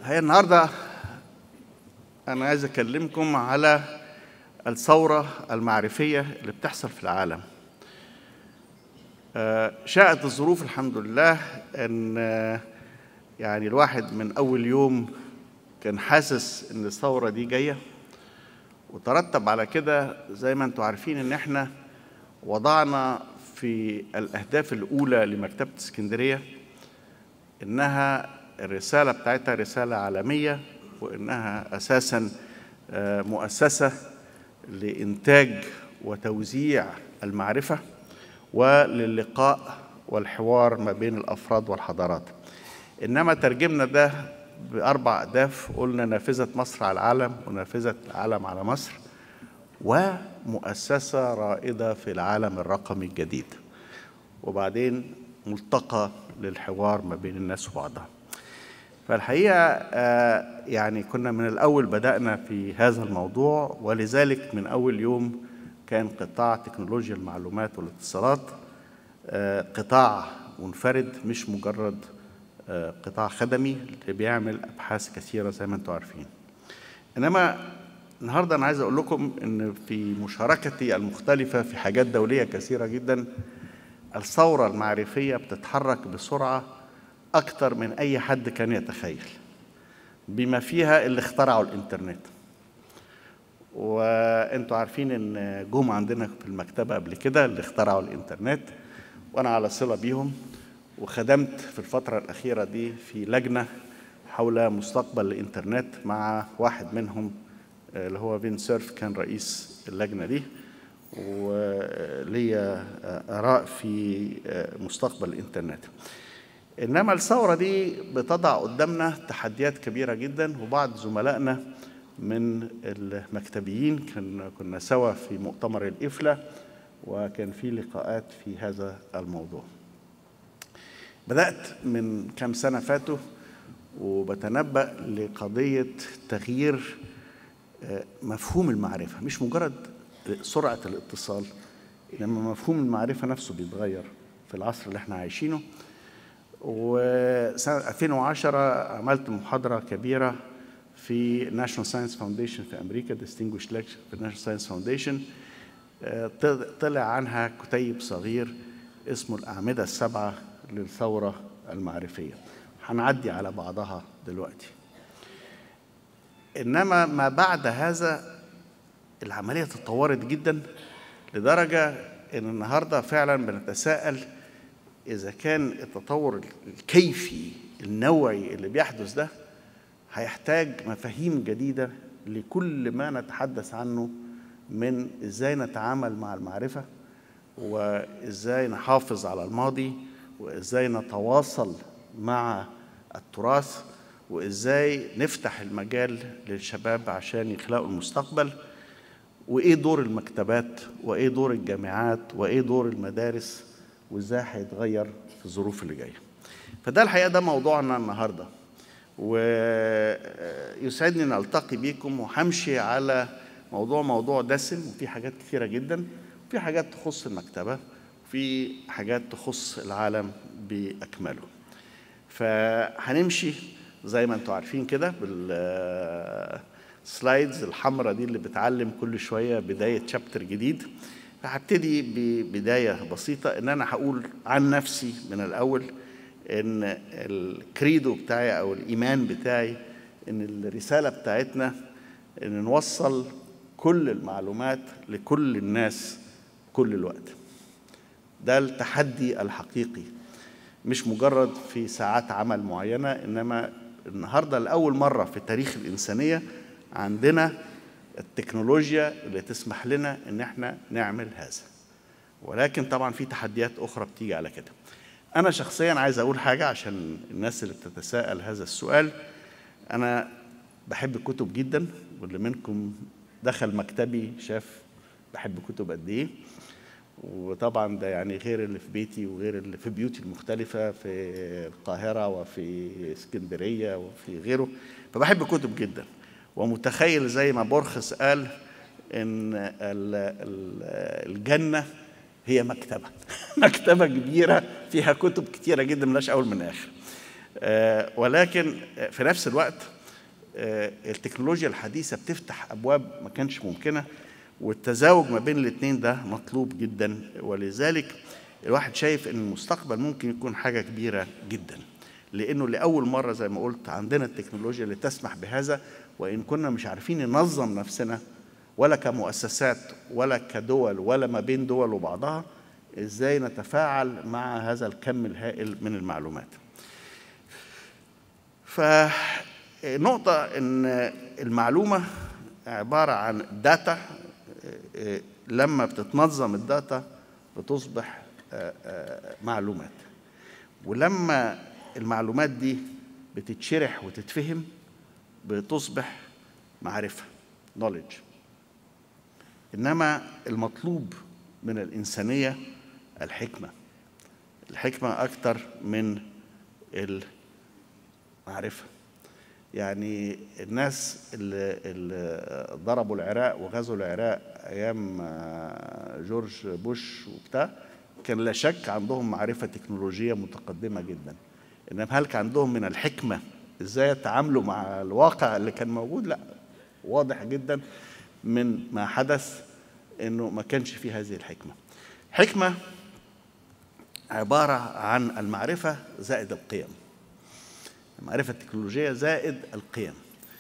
هي النهارده انا عايز اكلمكم على الثوره المعرفيه اللي بتحصل في العالم آه، شاءت الظروف الحمد لله ان آه، يعني الواحد من اول يوم كان حاسس ان الثوره دي جايه وترتب على كده زي ما انتم عارفين ان احنا وضعنا في الاهداف الاولى لمكتبه اسكندريه انها الرساله بتاعتها رساله عالميه وانها اساسا آه، مؤسسه لانتاج وتوزيع المعرفه وللقاء والحوار ما بين الافراد والحضارات انما ترجمنا ده باربع اهداف قلنا نافذه مصر على العالم ونافذه العالم على مصر ومؤسسه رائده في العالم الرقمي الجديد وبعدين ملتقى للحوار ما بين الناس وبعضها فالحقيقه آه، يعني كنا من الاول بدانا في هذا الموضوع ولذلك من اول يوم كان قطاع تكنولوجيا المعلومات والاتصالات آه، قطاع منفرد مش مجرد آه، قطاع خدمي اللي بيعمل ابحاث كثيره زي ما انتم عارفين انما النهارده انا عايز اقول لكم ان في مشاركتي المختلفه في حاجات دوليه كثيره جدا الثوره المعرفيه بتتحرك بسرعه اكتر من اي حد كان يتخيل بما فيها اللي اخترعوا الانترنت وانتوا عارفين ان جم عندنا في المكتبه قبل كده اللي اخترعوا الانترنت وانا على صله بيهم وخدمت في الفتره الاخيره دي في لجنه حول مستقبل الانترنت مع واحد منهم آه، اللي هو فين سيرف كان رئيس اللجنه دي وليا آه، اراء في آه، مستقبل الانترنت انما الثوره دي بتضع قدامنا تحديات كبيره جدا وبعض زملائنا من المكتبيين كنا كنا سوا في مؤتمر الإفلة وكان في لقاءات في هذا الموضوع بدأت من كام سنة فاتوا وبتنبأ لقضية تغيير آه، مفهوم المعرفة مش مجرد سرعة الاتصال إنما مفهوم المعرفة نفسه بيتغير في العصر اللي احنا عايشينه وسنة 2010 عملت محاضرة كبيرة في ناشونال ساينس فاونديشن في امريكا ديستنجوش ليكشر في ناشونال ساينس فاونديشن طلع عنها كتيب صغير اسمه الاعمده السبعه للثوره المعرفيه هنعدي على بعضها دلوقتي انما ما بعد هذا العمليه تطورت جدا لدرجه ان النهارده فعلا بنتساءل اذا كان التطور الكيفي النوعي اللي بيحدث ده هيحتاج مفاهيم جديدة لكل ما نتحدث عنه من ازاي نتعامل مع المعرفة وازاي نحافظ على الماضي وازاي نتواصل مع التراث وازاي نفتح المجال للشباب عشان يخلقوا المستقبل وايه دور المكتبات وايه دور الجامعات وايه دور المدارس وازاي هيتغير في الظروف اللي جايه فده الحقيقه ده موضوعنا النهارده ويسعدني ان التقي بيكم وهمشي على موضوع موضوع دسم وفي حاجات كثيره جدا وفي حاجات تخص المكتبه وفي حاجات تخص العالم باكمله فهنمشي زي ما انتم عارفين كده بالسلايدز الحمراء دي اللي بتعلم كل شويه بدايه شابتر جديد هبتدي ببدايه بسيطه ان انا هقول عن نفسي من الاول ان الكريدو بتاعي او الايمان بتاعي ان الرساله بتاعتنا ان نوصل كل المعلومات لكل الناس كل الوقت ده التحدي الحقيقي مش مجرد في ساعات عمل معينه انما النهارده لاول مره في تاريخ الانسانيه عندنا التكنولوجيا اللي تسمح لنا ان احنا نعمل هذا ولكن طبعا في تحديات اخرى بتيجي على كده أنا شخصيا عايز أقول حاجة عشان الناس اللي بتتساءل هذا السؤال أنا بحب الكتب جدا واللي منكم دخل مكتبي شاف بحب كتب قد إيه وطبعا ده يعني غير اللي في بيتي وغير اللي في بيوتي المختلفة في القاهرة وفي اسكندرية وفي غيره فبحب الكتب جدا ومتخيل زي ما بورخس قال إن الجنة هي مكتبة مكتبة كبيرة فيها كتب كتيرة جدا ملاش أول من آخر آه ولكن في نفس الوقت آه، التكنولوجيا الحديثة بتفتح أبواب ما كانش ممكنة والتزاوج ما بين الاثنين ده مطلوب جدا ولذلك الواحد شايف ان المستقبل ممكن يكون حاجة كبيرة جدا لانه لاول مرة زي ما قلت عندنا التكنولوجيا اللي تسمح بهذا وان كنا مش عارفين ننظم نفسنا ولا كمؤسسات ولا كدول ولا ما بين دول وبعضها ازاي نتفاعل مع هذا الكم الهائل من المعلومات فنقطة ان المعلومة عبارة عن داتا لما بتتنظم الداتا بتصبح آه، آه، معلومات ولما المعلومات دي بتتشرح وتتفهم بتصبح معرفة knowledge إنما المطلوب من الإنسانية الحكمة الحكمة أكتر من المعرفة يعني الناس اللي, اللي ضربوا العراق وغزوا العراق ايام آه، جورج بوش وبتاع كان لا شك عندهم معرفه تكنولوجيه متقدمه جدا انما هل كان عندهم من الحكمه ازاي يتعاملوا مع الواقع اللي كان موجود لا واضح جدا من ما حدث انه ما كانش فيه هذه الحكمه حكمه عباره عن المعرفه زائد القيم المعرفة التكنولوجية زائد القيم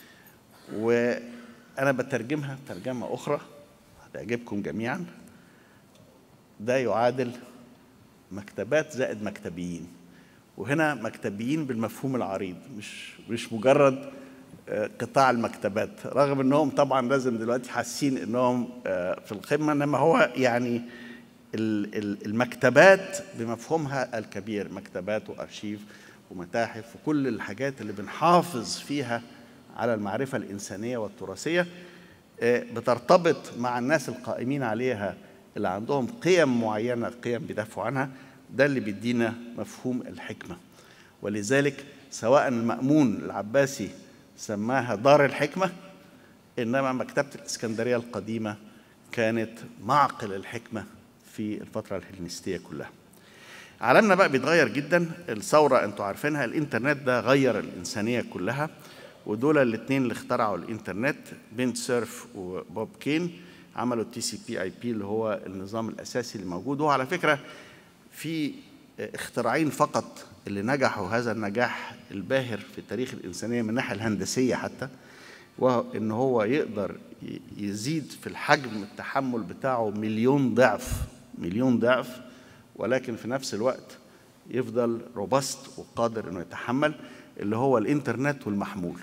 وأنا بترجمها ترجمة أخرى هتعجبكم جميعا ده يعادل مكتبات زائد مكتبيين وهنا مكتبيين بالمفهوم العريض مش مش مجرد آه، قطاع المكتبات رغم انهم طبعا لازم دلوقتي حاسين انهم آه، في القمه انما هو يعني المكتبات بمفهومها الكبير مكتبات وارشيف ومتاحف وكل الحاجات اللي بنحافظ فيها على المعرفة الإنسانية والتراثية آه، بترتبط مع الناس القائمين عليها اللي عندهم قيم معينة قيم بيدافعوا عنها ده اللي بيدينا مفهوم الحكمة ولذلك سواء المأمون العباسي سماها دار الحكمة إنما مكتبة الإسكندرية القديمة كانت معقل الحكمة في الفترة الهلينستية كلها عالمنا بقى بيتغير جدا الثورة انتوا عارفينها الانترنت ده غير الإنسانية كلها ودول الاثنين اللي اخترعوا الانترنت بنت سيرف وبوب كين عملوا التي سي بي اي بي اللي هو النظام الاساسي اللي موجود وعلى فكره في اختراعين فقط اللي نجحوا هذا النجاح الباهر في تاريخ الانسانيه من الناحيه الهندسيه حتى وان هو يقدر يزيد في الحجم التحمل بتاعه مليون ضعف مليون ضعف ولكن في نفس الوقت يفضل روبست وقادر انه يتحمل اللي هو الانترنت والمحمول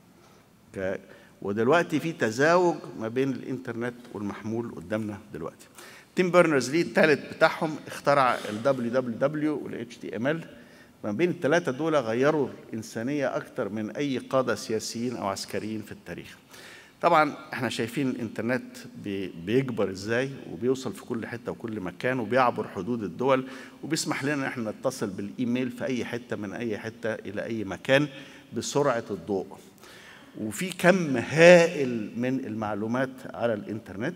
ودلوقتي في تزاوج ما بين الانترنت والمحمول قدامنا دلوقتي تيم بيرنرز لي الثالث بتاعهم اخترع ال www وال HTML ما بين الثلاثة دول غيروا الإنسانية أكثر من أي قادة سياسيين أو عسكريين في التاريخ طبعا احنا شايفين الانترنت بيكبر ازاي وبيوصل في كل حته وكل مكان وبيعبر حدود الدول وبيسمح لنا ان احنا نتصل بالايميل في اي حته من اي حته الى اي مكان بسرعه الضوء وفي كم هائل من المعلومات على الانترنت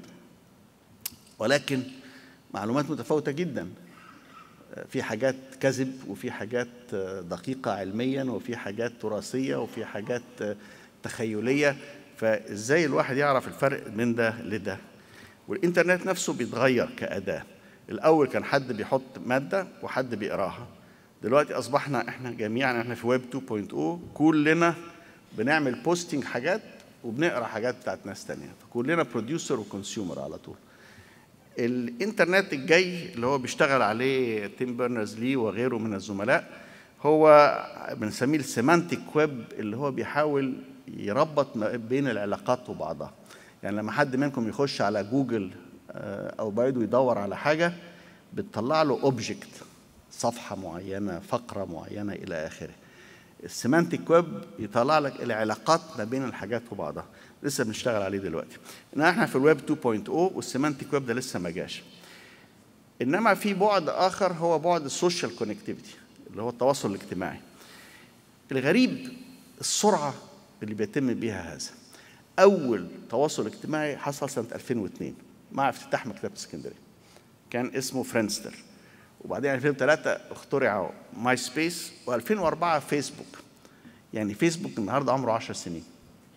ولكن معلومات متفاوته جدا في حاجات كذب وفي حاجات دقيقه علميا وفي حاجات تراثيه وفي حاجات تخيليه فازاي الواحد يعرف الفرق من ده لده والانترنت نفسه بيتغير كاداه الاول كان حد بيحط ماده وحد بيقراها دلوقتي اصبحنا احنا جميعا احنا في ويب 2.0 كلنا بنعمل بوستنج حاجات وبنقرا حاجات بتاعت ناس تانية فكلنا بروديوسر وكونسيومر على طول الانترنت الجاي اللي هو بيشتغل عليه تيم بيرنرز لي وغيره من الزملاء هو بنسميه السيمانتيك ويب اللي هو بيحاول يربط بين العلاقات وبعضها يعني لما حد منكم يخش على جوجل آه، او بايدو يدور على حاجه بتطلع له اوبجكت صفحه معينه فقره معينه الى اخره السيمانتيك ويب يطلع لك العلاقات ما بين الحاجات وبعضها لسه بنشتغل عليه دلوقتي انما احنا في الويب 2.0 والسيمانتيك ويب ده لسه ما جاش انما في بعد اخر هو بعد السوشيال كونكتيفيتي اللي هو التواصل الاجتماعي الغريب السرعه اللي بيتم بها هذا أول تواصل اجتماعي حصل سنة 2002 مع افتتاح مكتبة اسكندرية كان اسمه فريندستر وبعدين 2003 اخترع ماي سبيس و2004 فيسبوك يعني فيسبوك النهارده عمره 10 سنين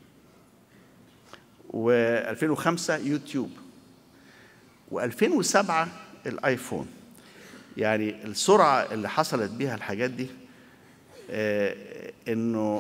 و2005 يوتيوب و2007 الايفون يعني السرعه اللي حصلت بيها الحاجات دي آه، انه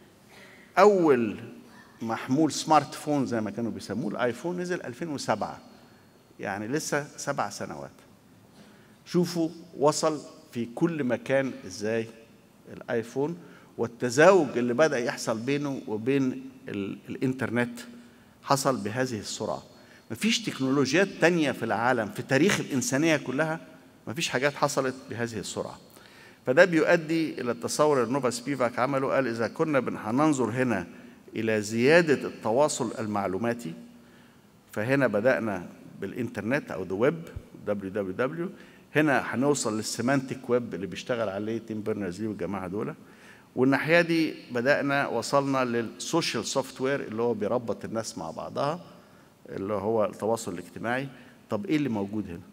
اول محمول سمارت فون زي ما كانوا بيسموه الايفون نزل 2007 يعني لسه سبع سنوات شوفوا وصل في كل مكان ازاي الايفون والتزاوج اللي بدا يحصل بينه وبين ال- الانترنت حصل بهذه السرعه مفيش تكنولوجيات تانية في العالم في تاريخ الإنسانية كلها مفيش حاجات حصلت بهذه السرعة فده بيؤدي إلى التصور اللي نوفا سبيفاك عمله قال إذا كنا بن- هننظر هنا إلى زيادة التواصل المعلوماتي فهنا بدأنا بالإنترنت أو ذا ويب www هنا هنوصل للسيمانتيك ويب اللي بيشتغل عليه تيم بيرنرز لي والجماعة دول والناحية دي بدأنا وصلنا للسوشيال سوفت وير اللي هو بيربط الناس مع بعضها اللي هو التواصل الاجتماعي طب ايه اللي موجود هنا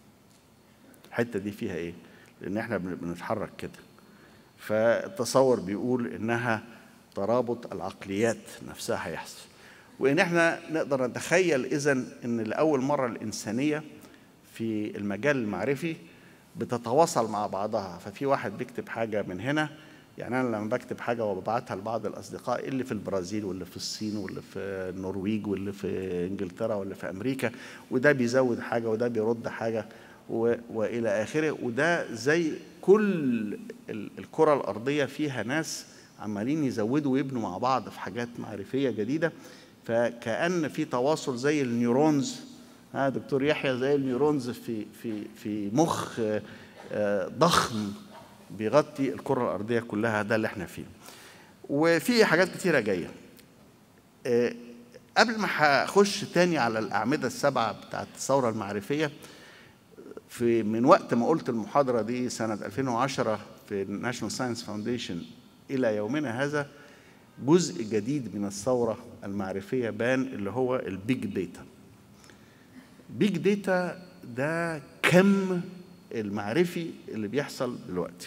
الحته دي فيها ايه لان احنا بن- بنتحرك كده فالتصور بيقول انها ترابط العقليات نفسها هيحصل وان احنا نقدر نتخيل اذا ان لاول مره الانسانيه في المجال المعرفي بتتواصل مع بعضها ففي واحد بيكتب حاجه من هنا يعني انا لما بكتب حاجه وببعتها لبعض الاصدقاء اللي في البرازيل واللي في الصين واللي في النرويج واللي في انجلترا واللي في امريكا وده بيزود حاجه وده بيرد حاجه و... والى اخره وده زي كل ال- الكره الارضيه فيها ناس عمالين يزودوا ويبنوا مع بعض في حاجات معرفيه جديده فكأن في تواصل زي النيورونز ها دكتور يحيى زي النيورونز في في في مخ آه، آه، ضخم بيغطي الكره الارضيه كلها ده اللي احنا فيه وفي حاجات كتيره جايه آه، قبل ما هخش تاني على الاعمده السبعه بتاعت الثوره المعرفيه في من وقت ما قلت المحاضره دي سنه 2010 في الناشونال ساينس فاونديشن الى يومنا هذا جزء جديد من الثوره المعرفيه بان اللي هو البيج داتا بيج داتا ده كم المعرفي اللي بيحصل دلوقتي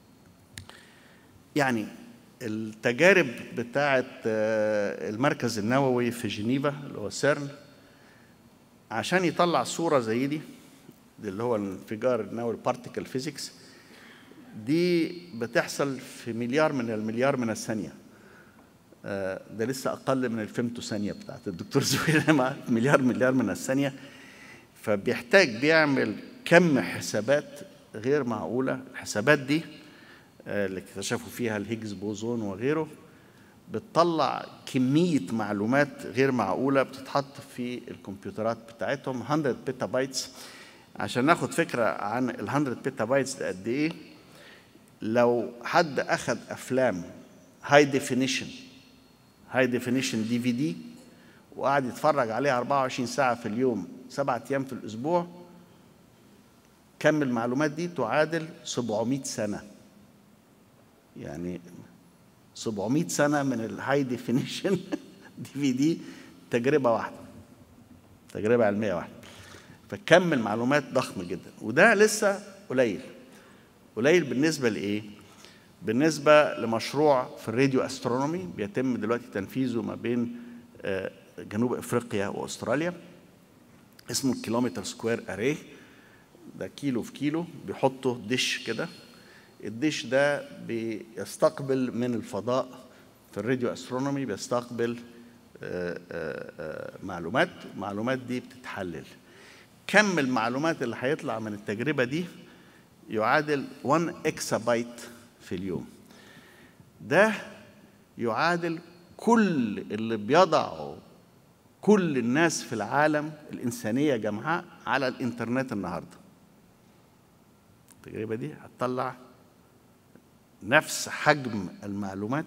يعني التجارب بتاعه آه، المركز النووي في جنيفا اللي هو سيرن عشان يطلع صوره زي دي دي اللي هو الانفجار النووي البارتيكل فيزيكس دي بتحصل في مليار من المليار من الثانيه آه، ده لسه اقل من الفيمتو ثانيه بتاعت الدكتور زويل مع مليار مليار من الثانيه فبيحتاج بيعمل كم حسابات غير معقوله الحسابات دي آه، اللي اكتشفوا فيها الهيجز بوزون وغيره بتطلع كمية معلومات غير معقولة بتتحط في الكمبيوترات بتاعتهم 100 بيتا بايتس عشان ناخد فكرة عن ال 100 بيتا بايتس ده قد إيه لو حد أخد أفلام هاي ديفينيشن هاي ديفينيشن دي في دي وقعد يتفرج عليها 24 ساعة في اليوم سبعة أيام في الأسبوع كم المعلومات دي تعادل 700 سنة يعني 700 سنة من الهاي ديفينيشن دي في دي تجربة واحدة تجربة علمية واحدة فكم المعلومات ضخم جدا وده لسه قليل قليل بالنسبة لإيه؟ بالنسبة لمشروع في الراديو استرونومي بيتم دلوقتي تنفيذه ما بين آه، جنوب افريقيا واستراليا اسمه الكيلومتر سكوير اري ده كيلو في كيلو بيحطوا دش كده الدش ده بيستقبل من الفضاء في الراديو استرونومي بيستقبل آه، آه، آه، معلومات المعلومات دي بتتحلل كم المعلومات اللي هيطلع من التجربة دي يعادل 1 اكسا بايت في اليوم ده يعادل كل اللي بيضعوا كل الناس في العالم الإنسانية جمعاء على الإنترنت النهاردة التجربة دي هتطلع نفس حجم المعلومات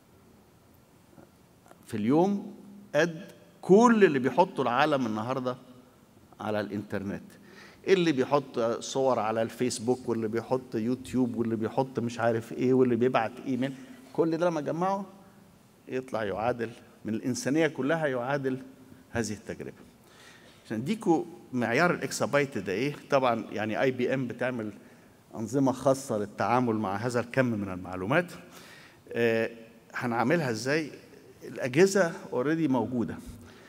في اليوم قد كل اللي بيحطوا العالم النهارده على الانترنت اللي بيحط صور على الفيسبوك واللي بيحط يوتيوب واللي بيحط مش عارف ايه واللي بيبعت ايميل كل ده لما جمعه يطلع يعادل من الانسانيه كلها يعادل هذه التجربه عشان اديكوا معيار الاكسابايت ده ايه طبعا يعني اي بي ام بتعمل انظمه خاصه للتعامل مع هذا الكم من المعلومات آه، هنعملها ازاي الاجهزه اوريدي موجوده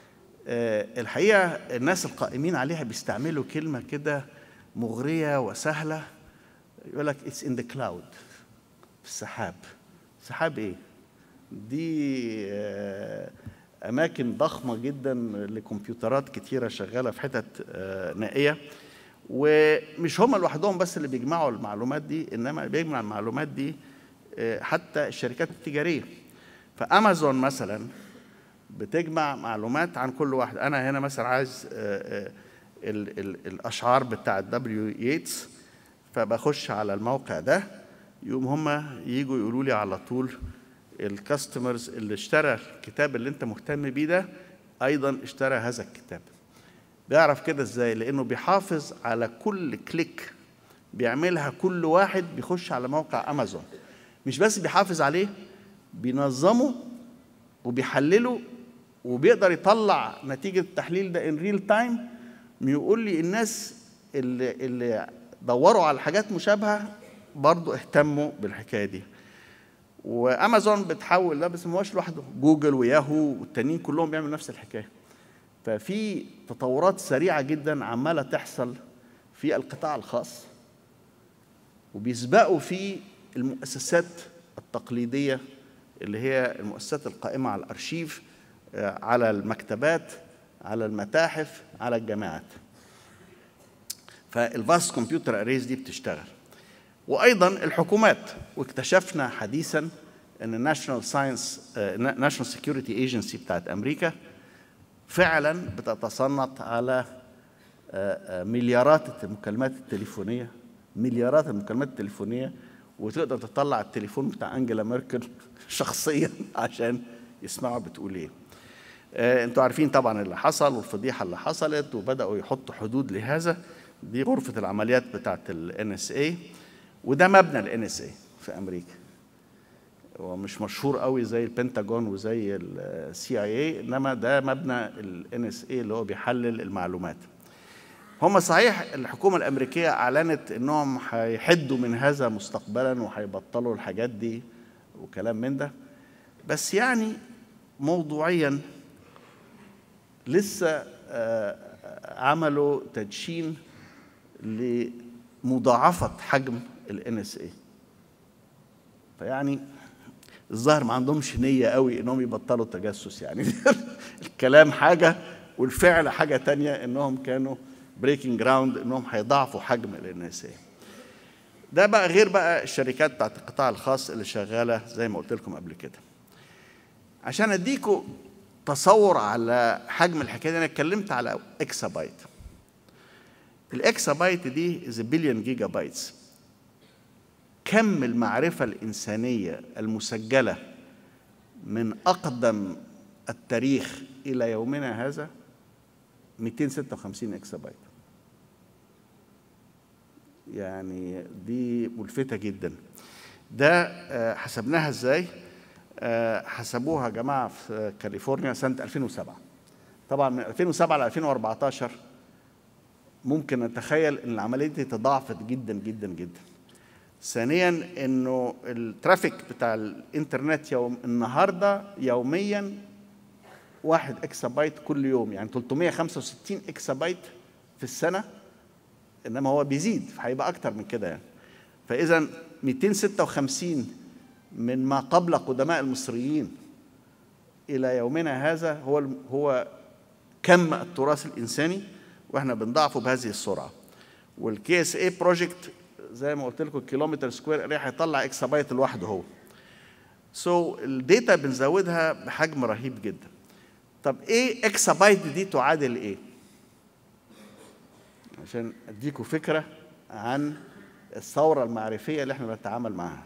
آه، الحقيقه الناس القائمين عليها بيستعملوا كلمه كده مغريه وسهله يقول لك اتس ان ذا كلاود في السحاب سحاب ايه دي آه، اماكن ضخمه جدا لكمبيوترات كتيره شغاله في حتت آه، نائيه ومش هم لوحدهم بس اللي بيجمعوا المعلومات دي انما بيجمع المعلومات دي آه، حتى الشركات التجاريه فامازون مثلا بتجمع معلومات عن كل واحد انا هنا مثلا عايز آه، آه، ال- ال- الاشعار بتاعه دبليو ييتس فبخش على الموقع ده يقوم هما يجوا يقولوا لي على طول الكاستمرز اللي اشترى الكتاب اللي انت مهتم بيه ده ايضا اشترى هذا الكتاب بيعرف كده ازاي لانه بيحافظ على كل كليك بيعملها كل واحد بيخش على موقع امازون مش بس بيحافظ عليه بينظمه وبيحلله وبيقدر يطلع نتيجة التحليل ده ان ريل تايم بيقول لي الناس اللي اللي دوروا على حاجات مشابهة برضو اهتموا بالحكاية دي وامازون بتحول ده بس ما هوش لوحده جوجل وياهو والتانيين كلهم بيعملوا نفس الحكايه ففي تطورات سريعه جدا عماله تحصل في القطاع الخاص وبيسبقوا في المؤسسات التقليديه اللي هي المؤسسات القائمه على الارشيف آه، على المكتبات على المتاحف على الجامعات فالفاست كمبيوتر اريز دي بتشتغل وايضا الحكومات واكتشفنا حديثا ان الناشونال ساينس ناشونال سكيورتي ايجنسي بتاعت امريكا فعلا بتتصنت على آه، آه، مليارات المكالمات التليفونيه مليارات المكالمات التليفونيه وتقدر تطلع التليفون بتاع انجela ميركل شخصيا عشان يسمعوا بتقول ايه آه، انتوا عارفين طبعا اللي حصل والفضيحه اللي حصلت وبداوا يحطوا حدود لهذا دي غرفه العمليات بتاعت الان اس اي وده مبنى الان اس اي في امريكا هو مش مشهور قوي زي البنتاجون وزي السي اي اي انما ده مبنى الان اس اي اللي هو بيحلل المعلومات هم صحيح الحكومة الأمريكية أعلنت إنهم هيحدوا من هذا مستقبلا وهيبطلوا الحاجات دي وكلام من ده بس يعني موضوعيا لسه آه، عملوا تدشين لمضاعفة حجم ال NSA فيعني الظاهر ما عندهمش نية قوي انهم يبطلوا التجسس يعني الكلام حاجة والفعل حاجة تانية انهم كانوا بريكنج جراوند انهم هيضاعفوا حجم ال NSA ده بقى غير بقى الشركات بتاعت القطاع الخاص اللي شغالة زي ما قلت لكم قبل كده عشان اديكوا تصور على حجم الحكايه دي انا اتكلمت على اكسا بايت الاكسا بايت دي از بليون جيجا بايتس كم المعرفه الانسانيه المسجله من اقدم التاريخ الى يومنا هذا 256 اكسا بايت يعني دي ملفتة جدا ده آه، حسبناها ازاي آه، حسبوها يا جماعة في كاليفورنيا سنة 2007 طبعا من 2007 ل 2014 ممكن نتخيل ان العملية دي تضاعفت جدا جدا جدا ثانيا انه الترافيك بتاع الانترنت يوم النهارده يوميا واحد اكسا بايت كل يوم يعني 365 اكسا بايت في السنه انما هو بيزيد هيبقى اكتر من كده يعني فاذا 256 من ما قبل قدماء المصريين الى يومنا هذا هو هو كم التراث الانساني واحنا بنضاعفه بهذه السرعه والكي اس اي بروجكت زي ما قلت لكم الكيلومتر سكوير اريا هيطلع اكسا بايت لوحده هو سو so, الداتا بنزودها بحجم رهيب جدا طب ايه اكسا بايت دي تعادل ايه عشان اديكم فكره عن الثوره المعرفيه اللي احنا بنتعامل معاها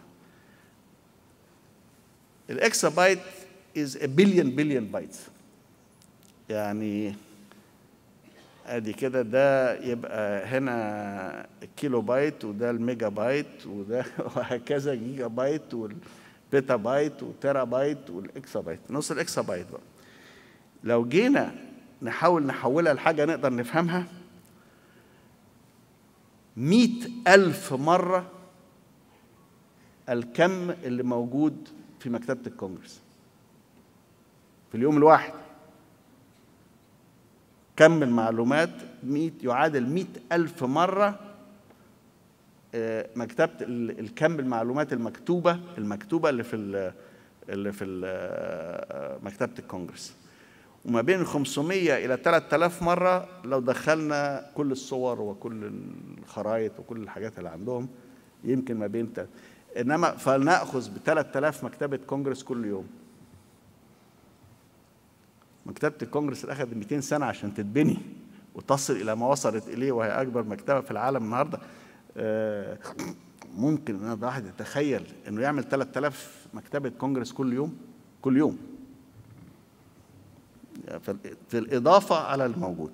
الاكسا بايت is a billion billion bytes يعني ادي كده ده يبقى هنا الكيلو بايت وده الميجا بايت وده وهكذا جيجا بايت والبيتا بايت والتيرا بايت والاكسا بايت نص الاكسا بايت بقى لو جينا نحاول نحولها لحاجة نقدر نفهمها مئة ألف مرة الكم اللي موجود في مكتبة الكونجرس في اليوم الواحد كم المعلومات 100 يعادل 100 ألف مرة آه، مكتبة ال- الكم المعلومات المكتوبة المكتوبة اللي في ال- اللي في ال- آه، مكتبة الكونجرس وما بين 500 إلى 3000 مرة لو دخلنا كل الصور وكل الخرائط وكل الحاجات اللي عندهم يمكن ما بين تل... إنما فلنأخذ ب 3000 مكتبة كونجرس كل يوم مكتبة الكونجرس اللي أخذت 200 سنة عشان تتبني وتصل إلى ما وصلت إليه وهي أكبر مكتبة في العالم النهاردة آه، ممكن إن الواحد يتخيل إنه يعمل 3000 مكتبة كونجرس كل يوم كل يوم في في الإضافة على الموجود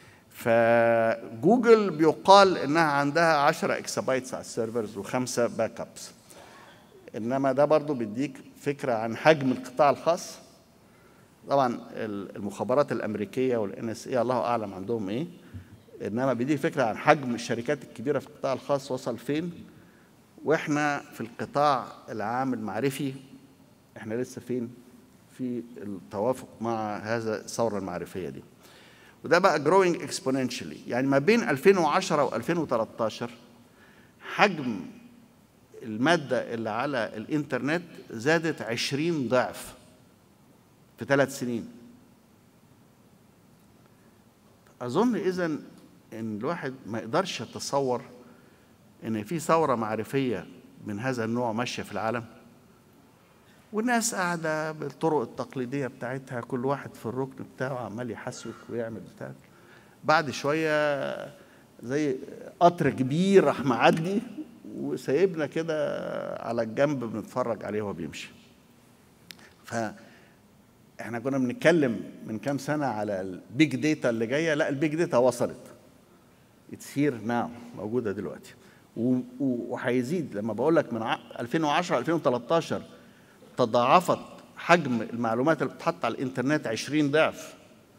فجوجل بيقال إنها عندها 10 اكس بايتس على السيرفرز وخمسة باك ابس إنما ده برضو بيديك فكرة عن حجم القطاع الخاص طبعا المخابرات الامريكيه والان اس اي الله اعلم عندهم ايه انما بيديك فكره عن حجم الشركات الكبيره في القطاع الخاص وصل فين واحنا في القطاع العام المعرفي احنا لسه فين في التوافق مع هذا الثوره المعرفيه دي وده بقى growing exponentially يعني ما بين 2010 و2013 حجم المادة اللي على الإنترنت زادت 20 ضعف في ثلاث سنين أظن إذا إن الواحد ما يقدرش يتصور إن في ثورة معرفية من هذا النوع ماشية في العالم والناس قاعدة بالطرق التقليدية بتاعتها كل واحد في الركن بتاعه عمال يحسك ويعمل بتاع بعد شوية زي قطر كبير راح معدي وسايبنا كده على الجنب بنتفرج عليه وهو بيمشي ف احنا كنا بنتكلم من كام سنة على البيج داتا اللي جاية لا البيج داتا وصلت اتس هير ناو موجودة دلوقتي وهيزيد لما بقول لك من 2010 2013 تضاعفت حجم المعلومات اللي بتتحط على الانترنت 20 ضعف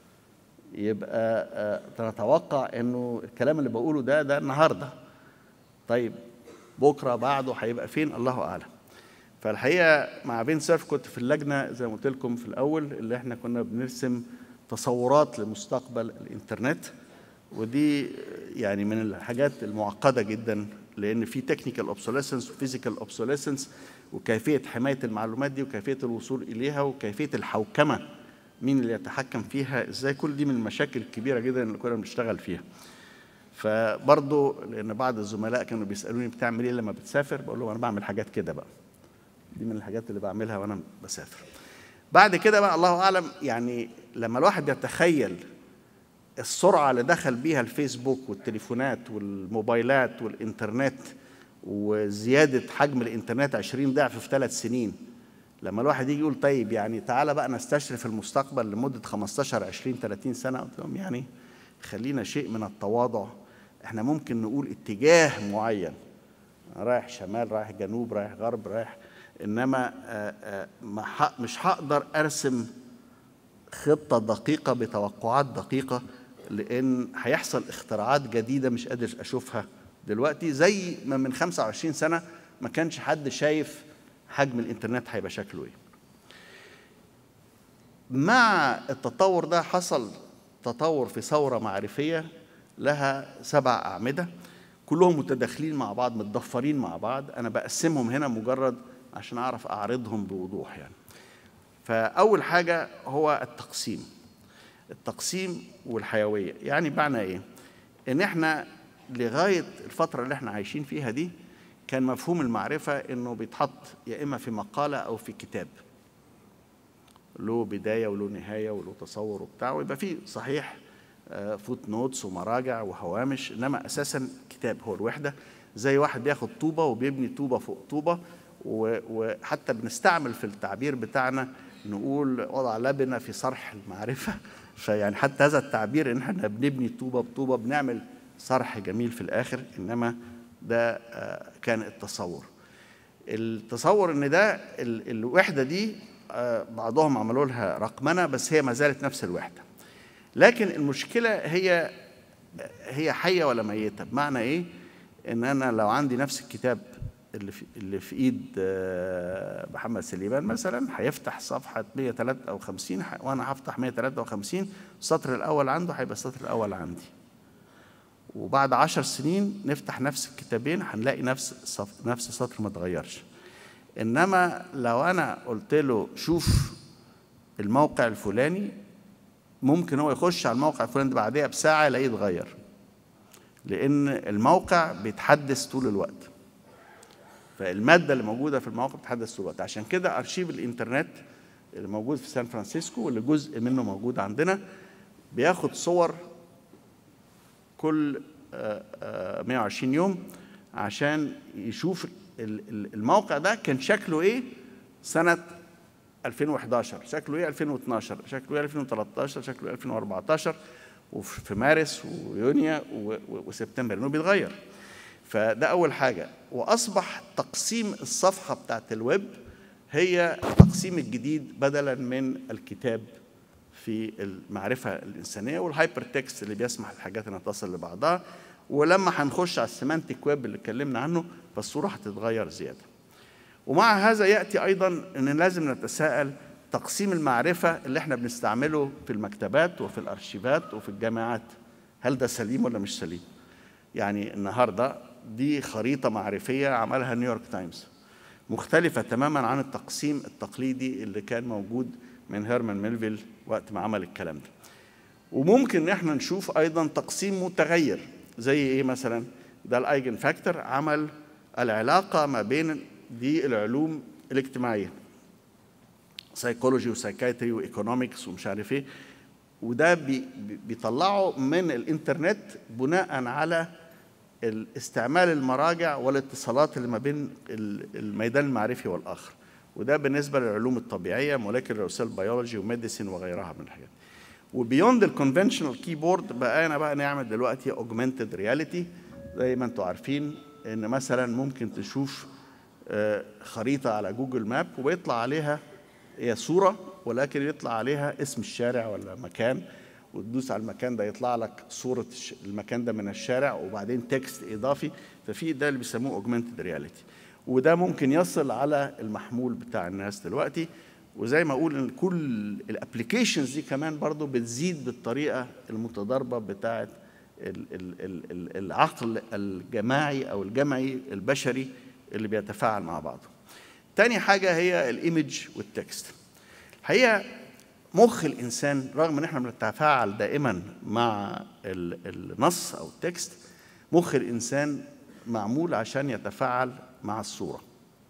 يبقى نتوقع انه الكلام اللي بقوله ده ده النهارده طيب بكره بعده هيبقى فين الله اعلم فالحقيقه مع بين سيرف كنت في اللجنه زي ما قلت لكم في الاول اللي احنا كنا بنرسم تصورات لمستقبل الانترنت ودي يعني من الحاجات المعقده جدا لان في تكنيكال اوبسوليسنس وفيزيكال اوبسوليسنس وكيفيه حمايه المعلومات دي وكيفيه الوصول اليها وكيفيه الحوكمه مين اللي يتحكم فيها ازاي كل دي من المشاكل الكبيره جدا اللي كنا بنشتغل فيها فبرضه لان بعض الزملاء كانوا بيسالوني بتعمل ايه لما بتسافر بقول لهم انا بعمل حاجات كده بقى دي من الحاجات اللي بعملها وانا بسافر بعد كده بقى الله اعلم يعني لما الواحد يتخيل السرعه اللي دخل بيها الفيسبوك والتليفونات والموبايلات والانترنت وزياده حجم الانترنت 20 ضعف في ثلاث سنين لما الواحد يجي يقول طيب يعني تعالى بقى نستشرف المستقبل لمده 15 20 30 سنه قلت لهم يعني خلينا شيء من التواضع احنا ممكن نقول اتجاه معين رايح شمال رايح جنوب رايح غرب رايح انما مش هقدر ارسم خطه دقيقه بتوقعات دقيقه لان هيحصل اختراعات جديده مش قادر اشوفها دلوقتي زي ما من 25 سنه ما كانش حد شايف حجم الانترنت هيبقى شكله ايه مع التطور ده حصل تطور في ثورة معرفية لها سبع أعمدة كلهم متداخلين مع بعض متضفرين مع بعض أنا بقسمهم هنا مجرد عشان أعرف أعرضهم بوضوح يعني فأول حاجة هو التقسيم التقسيم والحيوية يعني معنى إيه؟ إن إحنا لغاية الفترة اللي إحنا عايشين فيها دي كان مفهوم المعرفة إنه بيتحط يا إما في مقالة أو في كتاب له بداية وله نهاية وله تصور وبتاع ويبقى فيه صحيح فوت نوتس ومراجع وهوامش إنما أساسا كتاب هو الوحدة زي واحد بياخد طوبة وبيبني طوبة فوق طوبة وحتى بنستعمل في التعبير بتاعنا نقول وضع لبنة في صرح المعرفة فيعني حتى هذا التعبير إن احنا بنبني طوبة بطوبة بنعمل صرح جميل في الآخر إنما ده كان التصور التصور ان ده الوحده دي بعضهم عملوا لها رقمنه بس هي ما زالت نفس الوحده لكن المشكله هي هي حيه ولا ميته بمعنى ايه ان انا لو عندي نفس الكتاب اللي في اللي في ايد آه، محمد سليمان مثلا هيفتح صفحه 153 ح- وانا هفتح 153 السطر الاول عنده هيبقى السطر الاول عندي وبعد عشر سنين نفتح نفس الكتابين هنلاقي نفس الصف... نفس السطر ما اتغيرش انما لو انا قلت له شوف الموقع الفلاني ممكن هو يخش على الموقع الفلاني ده بعدها بساعه يلاقيه اتغير لان الموقع بيتحدث طول الوقت فالماده اللي موجوده في الموقع بتتحدث طول الوقت عشان كده ارشيف الانترنت اللي موجود في سان فرانسيسكو واللي جزء منه موجود عندنا بياخد صور كل آه، آه، 120 يوم عشان يشوف ال- ال- الموقع ده كان شكله ايه سنه 2011 شكله ايه 2012 شكله ايه 2013 شكله ايه 2014 وفي مارس ويونيو و- و- وسبتمبر انه بيتغير فده اول حاجه واصبح تقسيم الصفحه بتاعت الويب هي التقسيم الجديد بدلا من الكتاب في المعرفه الانسانيه والهايبر تكست اللي بيسمح للحاجات انها تصل لبعضها ولما هنخش على السيمانتيك ويب اللي اتكلمنا عنه فالصوره هتتغير زياده ومع هذا ياتي ايضا ان لازم نتساءل تقسيم المعرفه اللي احنا بنستعمله في المكتبات وفي الارشيفات وفي الجامعات هل ده سليم ولا مش سليم يعني النهارده دي خريطه معرفيه عملها نيويورك تايمز مختلفه تماما عن التقسيم التقليدي اللي كان موجود من هيرمان ميلفيل وقت ما عمل الكلام ده وممكن ان احنا نشوف ايضا تقسيم متغير زي ايه مثلا ده الايجن فاكتور عمل العلاقه ما بين دي العلوم الاجتماعيه سايكولوجي وسايكايتري وايكونومكس ومش عارف ايه وده بي بي- بيطلعه من الانترنت بناء على ال- استعمال المراجع والاتصالات اللي ما بين ال- الميدان المعرفي والاخر وده بالنسبه للعلوم الطبيعيه موليكولر سيل بيولوجي وميديسين وغيرها من الحاجات وبيوند الكونفنشنال كيبورد بقينا بقى نعمل دلوقتي اوجمانتد رياليتي زي ما انتم عارفين ان مثلا ممكن تشوف آه، خريطه على جوجل ماب وبيطلع عليها هي صوره ولكن يطلع عليها اسم الشارع ولا مكان وتدوس على المكان ده يطلع لك صوره الش- المكان ده من الشارع وبعدين تكست اضافي ففي ده اللي بيسموه اوجمانتد رياليتي وده ممكن يصل على المحمول بتاع الناس دلوقتي وزي ما اقول ان كل الابلكيشنز دي كمان برضو بتزيد بالطريقه المتضاربه بتاعه ال- ال- ال- ال- العقل الجماعي او الجمعي البشري اللي بيتفاعل مع بعضه. تاني حاجه هي الايمج والتكست. الحقيقه مخ الانسان رغم ان احنا بنتفاعل دائما مع ال- النص او التكست مخ الانسان معمول عشان يتفاعل مع الصوره.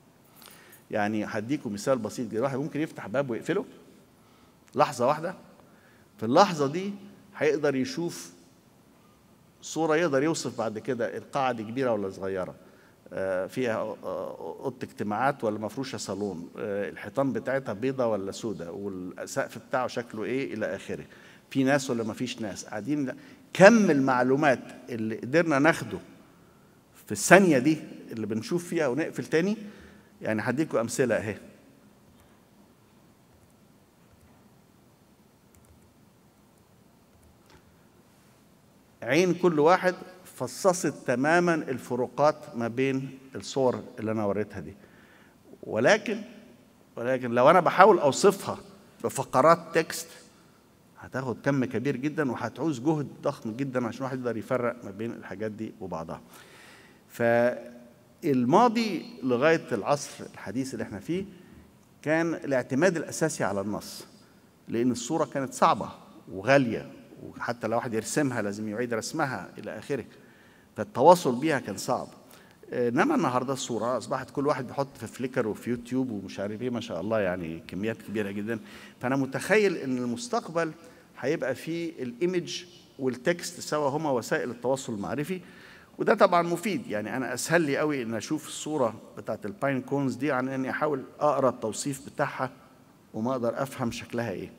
يعني هديكم مثال بسيط جدا واحد ممكن يفتح باب ويقفله لحظه واحده في اللحظه دي هيقدر يشوف صوره يقدر يوصف بعد كده القاعه دي كبيره ولا صغيره آه، فيها آه، اوضه اجتماعات ولا مفروشه صالون آه، الحيطان بتاعتها بيضه ولا سودة والسقف بتاعه شكله ايه الى اخره في ناس ولا مفيش ناس قاعدين كم المعلومات اللي قدرنا ناخده في الثانيه دي اللي بنشوف فيها ونقفل تاني يعني هديكم امثله اهي عين كل واحد فصصت تماما الفروقات ما بين الصور اللي انا وريتها دي ولكن ولكن لو انا بحاول اوصفها بفقرات تكست هتاخد كم كبير جدا وهتعوز جهد ضخم جدا عشان الواحد يقدر يفرق ما بين الحاجات دي وبعضها فالماضي لغايه العصر الحديث اللي احنا فيه كان الاعتماد الاساسي على النص لان الصوره كانت صعبه وغاليه وحتى لو واحد يرسمها لازم يعيد رسمها الى اخره فالتواصل بيها كان صعب انما النهارده الصوره اصبحت كل واحد بيحط في فليكر وفي يوتيوب ومش عارف ايه ما شاء الله يعني كميات كبيره جدا فانا متخيل ان المستقبل هيبقى فيه الايمج والتكست سوا هما وسائل التواصل المعرفي وده طبعا مفيد يعني انا اسهل لي قوي ان اشوف الصوره بتاعت الباين كونز دي عن اني احاول اقرا التوصيف بتاعها وما اقدر افهم شكلها ايه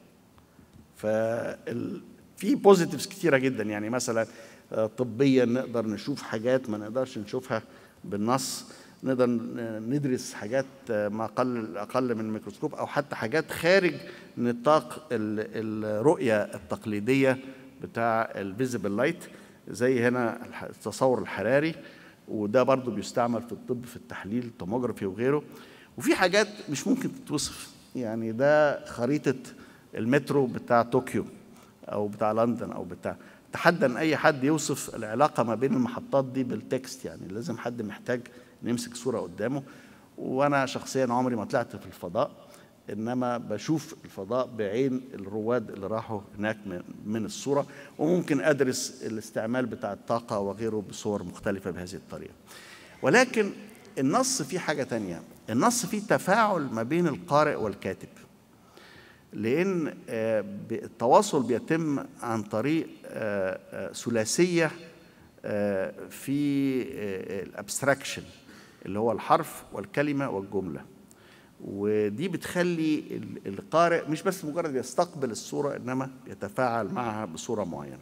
فال في بوزيتيفز كتيره جدا يعني مثلا آه، طبيا نقدر نشوف حاجات ما نقدرش نشوفها بالنص نقدر ن- ندرس حاجات آه، ما اقل اقل من الميكروسكوب او حتى حاجات خارج نطاق ال- الرؤيه التقليديه بتاع الفيزيبل لايت زي هنا الح- التصور الحراري وده برضو بيستعمل في الطب في التحليل التوموجرافي وغيره وفي حاجات مش ممكن تتوصف يعني ده خريطة المترو بتاع طوكيو أو بتاع لندن أو بتاع تحدى ان اي حد يوصف العلاقه ما بين المحطات دي بالتكست يعني لازم حد محتاج نمسك صوره قدامه وانا شخصيا عمري ما طلعت في الفضاء انما بشوف الفضاء بعين الرواد اللي راحوا هناك من الصوره وممكن ادرس الاستعمال بتاع الطاقه وغيره بصور مختلفه بهذه الطريقه ولكن النص فيه حاجه تانية النص فيه تفاعل ما بين القارئ والكاتب لان التواصل بيتم عن طريق ثلاثيه في الابستراكشن اللي هو الحرف والكلمه والجمله ودي بتخلي القارئ مش بس مجرد يستقبل الصوره انما يتفاعل معها بصوره معينه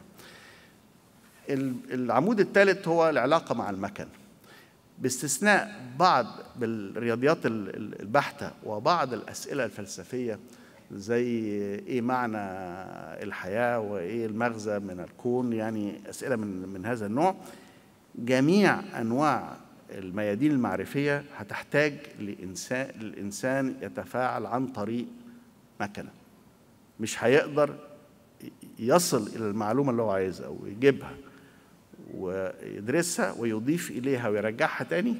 العمود الثالث هو العلاقه مع المكن باستثناء بعض بالرياضيات البحته وبعض الاسئله الفلسفيه زي ايه معنى الحياه وايه المغزى من الكون يعني اسئله من من هذا النوع جميع انواع الميادين المعرفيه هتحتاج لانسان الانسان يتفاعل عن طريق مكنه مش هيقدر يصل الى المعلومه اللي هو عايزها ويجيبها ويدرسها ويضيف اليها ويرجعها تاني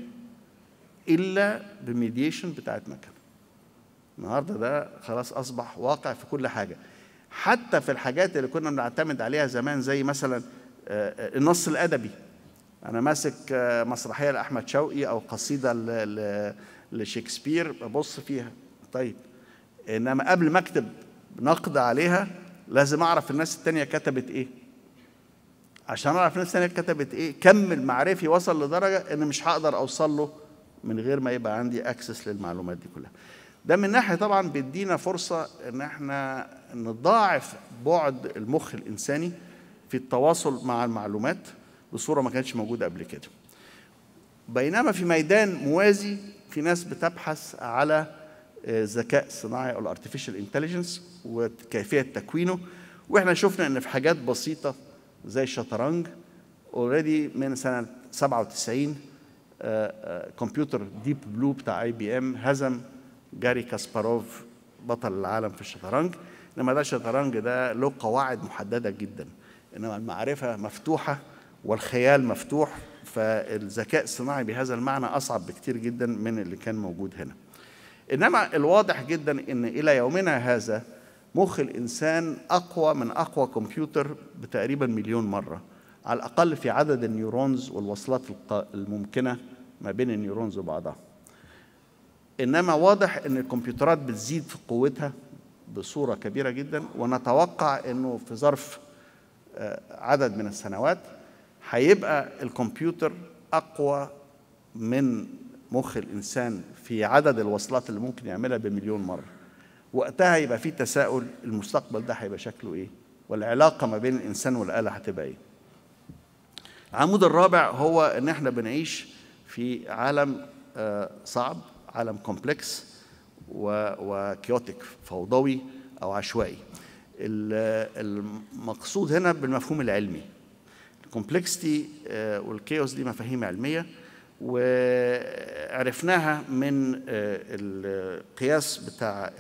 الا بميديشن بتاعت مكنه النهارده ده خلاص اصبح واقع في كل حاجه حتى في الحاجات اللي كنا بنعتمد عليها زمان زي مثلا النص الادبي انا ماسك مسرحيه لاحمد شوقي او قصيده لشكسبير ببص فيها طيب انما قبل ما اكتب نقد عليها لازم اعرف الناس التانية كتبت ايه عشان اعرف الناس التانية كتبت ايه كم المعرفي وصل لدرجه ان مش هقدر اوصل له من غير ما يبقى عندي اكسس للمعلومات دي كلها ده من ناحيه طبعا بيدينا فرصه ان احنا نضاعف بعد المخ الانساني في التواصل مع المعلومات بصوره ما كانتش موجوده قبل كده بينما في ميدان موازي في ناس بتبحث على ذكاء صناعي او الارتفيشال انتليجنس وكيفيه تكوينه واحنا شفنا ان في حاجات بسيطه زي الشطرنج اوريدي من سنه 97 كمبيوتر ديب بلو بتاع اي بي ام هزم جاري كاسباروف بطل العالم في الشطرنج انما ده الشطرنج ده له قواعد محدده جدا انما المعرفه مفتوحه والخيال مفتوح فالذكاء الصناعي بهذا المعنى اصعب بكتير جدا من اللي كان موجود هنا انما الواضح جدا ان الى يومنا هذا مخ الانسان اقوى من اقوى كمبيوتر بتقريبا مليون مره على الاقل في عدد النيورونز والوصلات الممكنه ما بين النيورونز وبعضها انما واضح ان الكمبيوترات بتزيد في قوتها بصوره كبيره جدا ونتوقع انه في ظرف عدد من السنوات هيبقى الكمبيوتر اقوى من مخ الانسان في عدد الوصلات اللي ممكن يعملها بمليون مره وقتها يبقى في تساؤل المستقبل ده هيبقى شكله ايه والعلاقه ما بين الانسان والاله هتبقى ايه العمود الرابع هو ان احنا بنعيش في عالم صعب عالم كومبلكس وكيوتيك فوضوي او عشوائي المقصود هنا بالمفهوم العلمي الكومبلكسيتي والكيوس دي مفاهيم علميه وعرفناها من القياس بتاع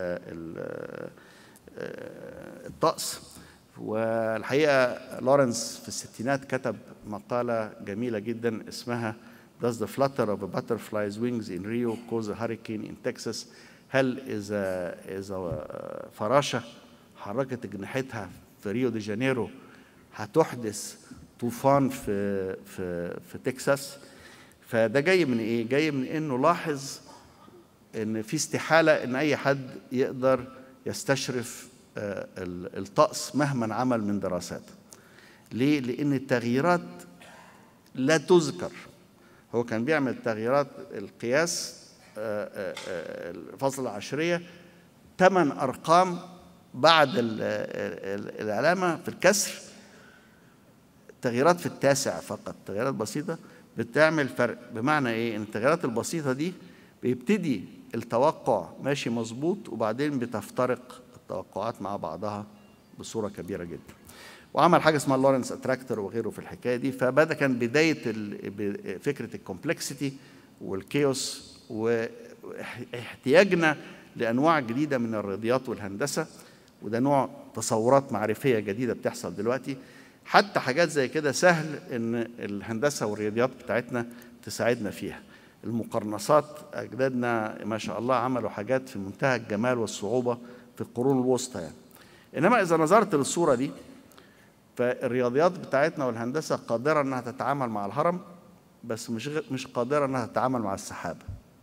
الطقس والحقيقه لورنس في الستينات كتب مقاله جميله جدا اسمها Does the flutter of a butterfly's wings in Rio cause a hurricane in Texas؟ هل إذا إذا فراشة حركت جناحتها في ريو دي جانيرو هتحدث طوفان في في في تكساس؟ فده جاي من إيه؟ جاي من إنه لاحظ إن في استحالة إن أي حد يقدر يستشرف الطقس مهما عمل من دراسات. ليه؟ لأن التغييرات لا تذكر هو كان بيعمل تغييرات القياس الفصل العشرية ثمان أرقام بعد العلامة في الكسر تغييرات في التاسع فقط تغييرات بسيطة بتعمل فرق بمعنى إيه؟ إن التغييرات البسيطة دي بيبتدي التوقع ماشي مظبوط وبعدين بتفترق التوقعات مع بعضها بصورة كبيرة جدا وعمل حاجه اسمها لورنس اتراكتور وغيره في الحكايه دي فبدا كان بدايه فكره الكومبلكسيتي والكيوس واحتياجنا لانواع جديده من الرياضيات والهندسه وده نوع تصورات معرفيه جديده بتحصل دلوقتي حتى حاجات زي كده سهل ان الهندسه والرياضيات بتاعتنا تساعدنا فيها المقرنصات اجدادنا ما شاء الله عملوا حاجات في منتهى الجمال والصعوبه في القرون الوسطى يعني انما اذا نظرت للصوره دي فالرياضيات بتاعتنا والهندسه قادره انها تتعامل مع الهرم بس مش مش قادره انها تتعامل مع السحاب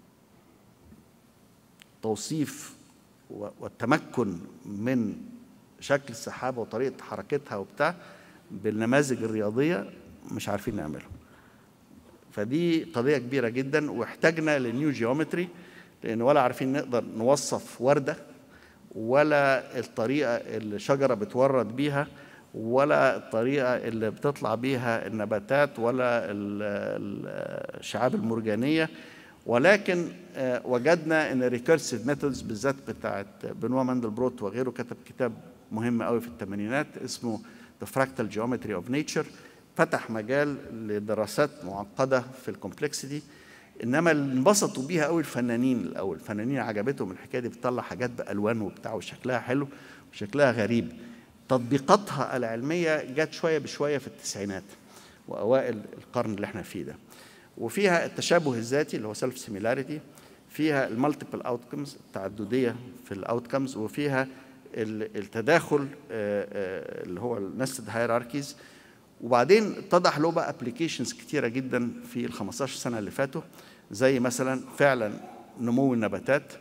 توصيف والتمكن من شكل السحابه وطريقه حركتها وبتاع بالنماذج الرياضيه مش عارفين نعمله فدي قضيه كبيره جدا واحتاجنا لنيو جيومتري لان ولا عارفين نقدر نوصف ورده ولا الطريقه اللي الشجره بتورد بيها ولا الطريقه اللي بتطلع بيها النباتات ولا الشعاب المرجانيه ولكن وجدنا ان ريكيرسيف ميثودز بالذات بتاعت بنوا ماندلبروت وغيره كتب كتاب مهم قوي في الثمانينات اسمه The Fractal Geometry of Nature فتح مجال لدراسات معقده في الكومبلكسيتي انما اللي انبسطوا بيها قوي الفنانين الاول الفنانين عجبتهم الحكايه دي بتطلع حاجات بالوان وبتاع وشكلها حلو وشكلها غريب تطبيقاتها العلميه جت شويه بشويه في التسعينات واوائل القرن اللي احنا فيه ده وفيها التشابه الذاتي اللي هو سيلف سيميلاريتي فيها المالتيبل اوتكمز التعدديه في الاوتكمز وفيها التداخل اللي هو النستد هيراركيز وبعدين اتضح له بقى ابلكيشنز كتيره جدا في ال 15 سنه اللي فاتوا زي مثلا فعلا نمو النباتات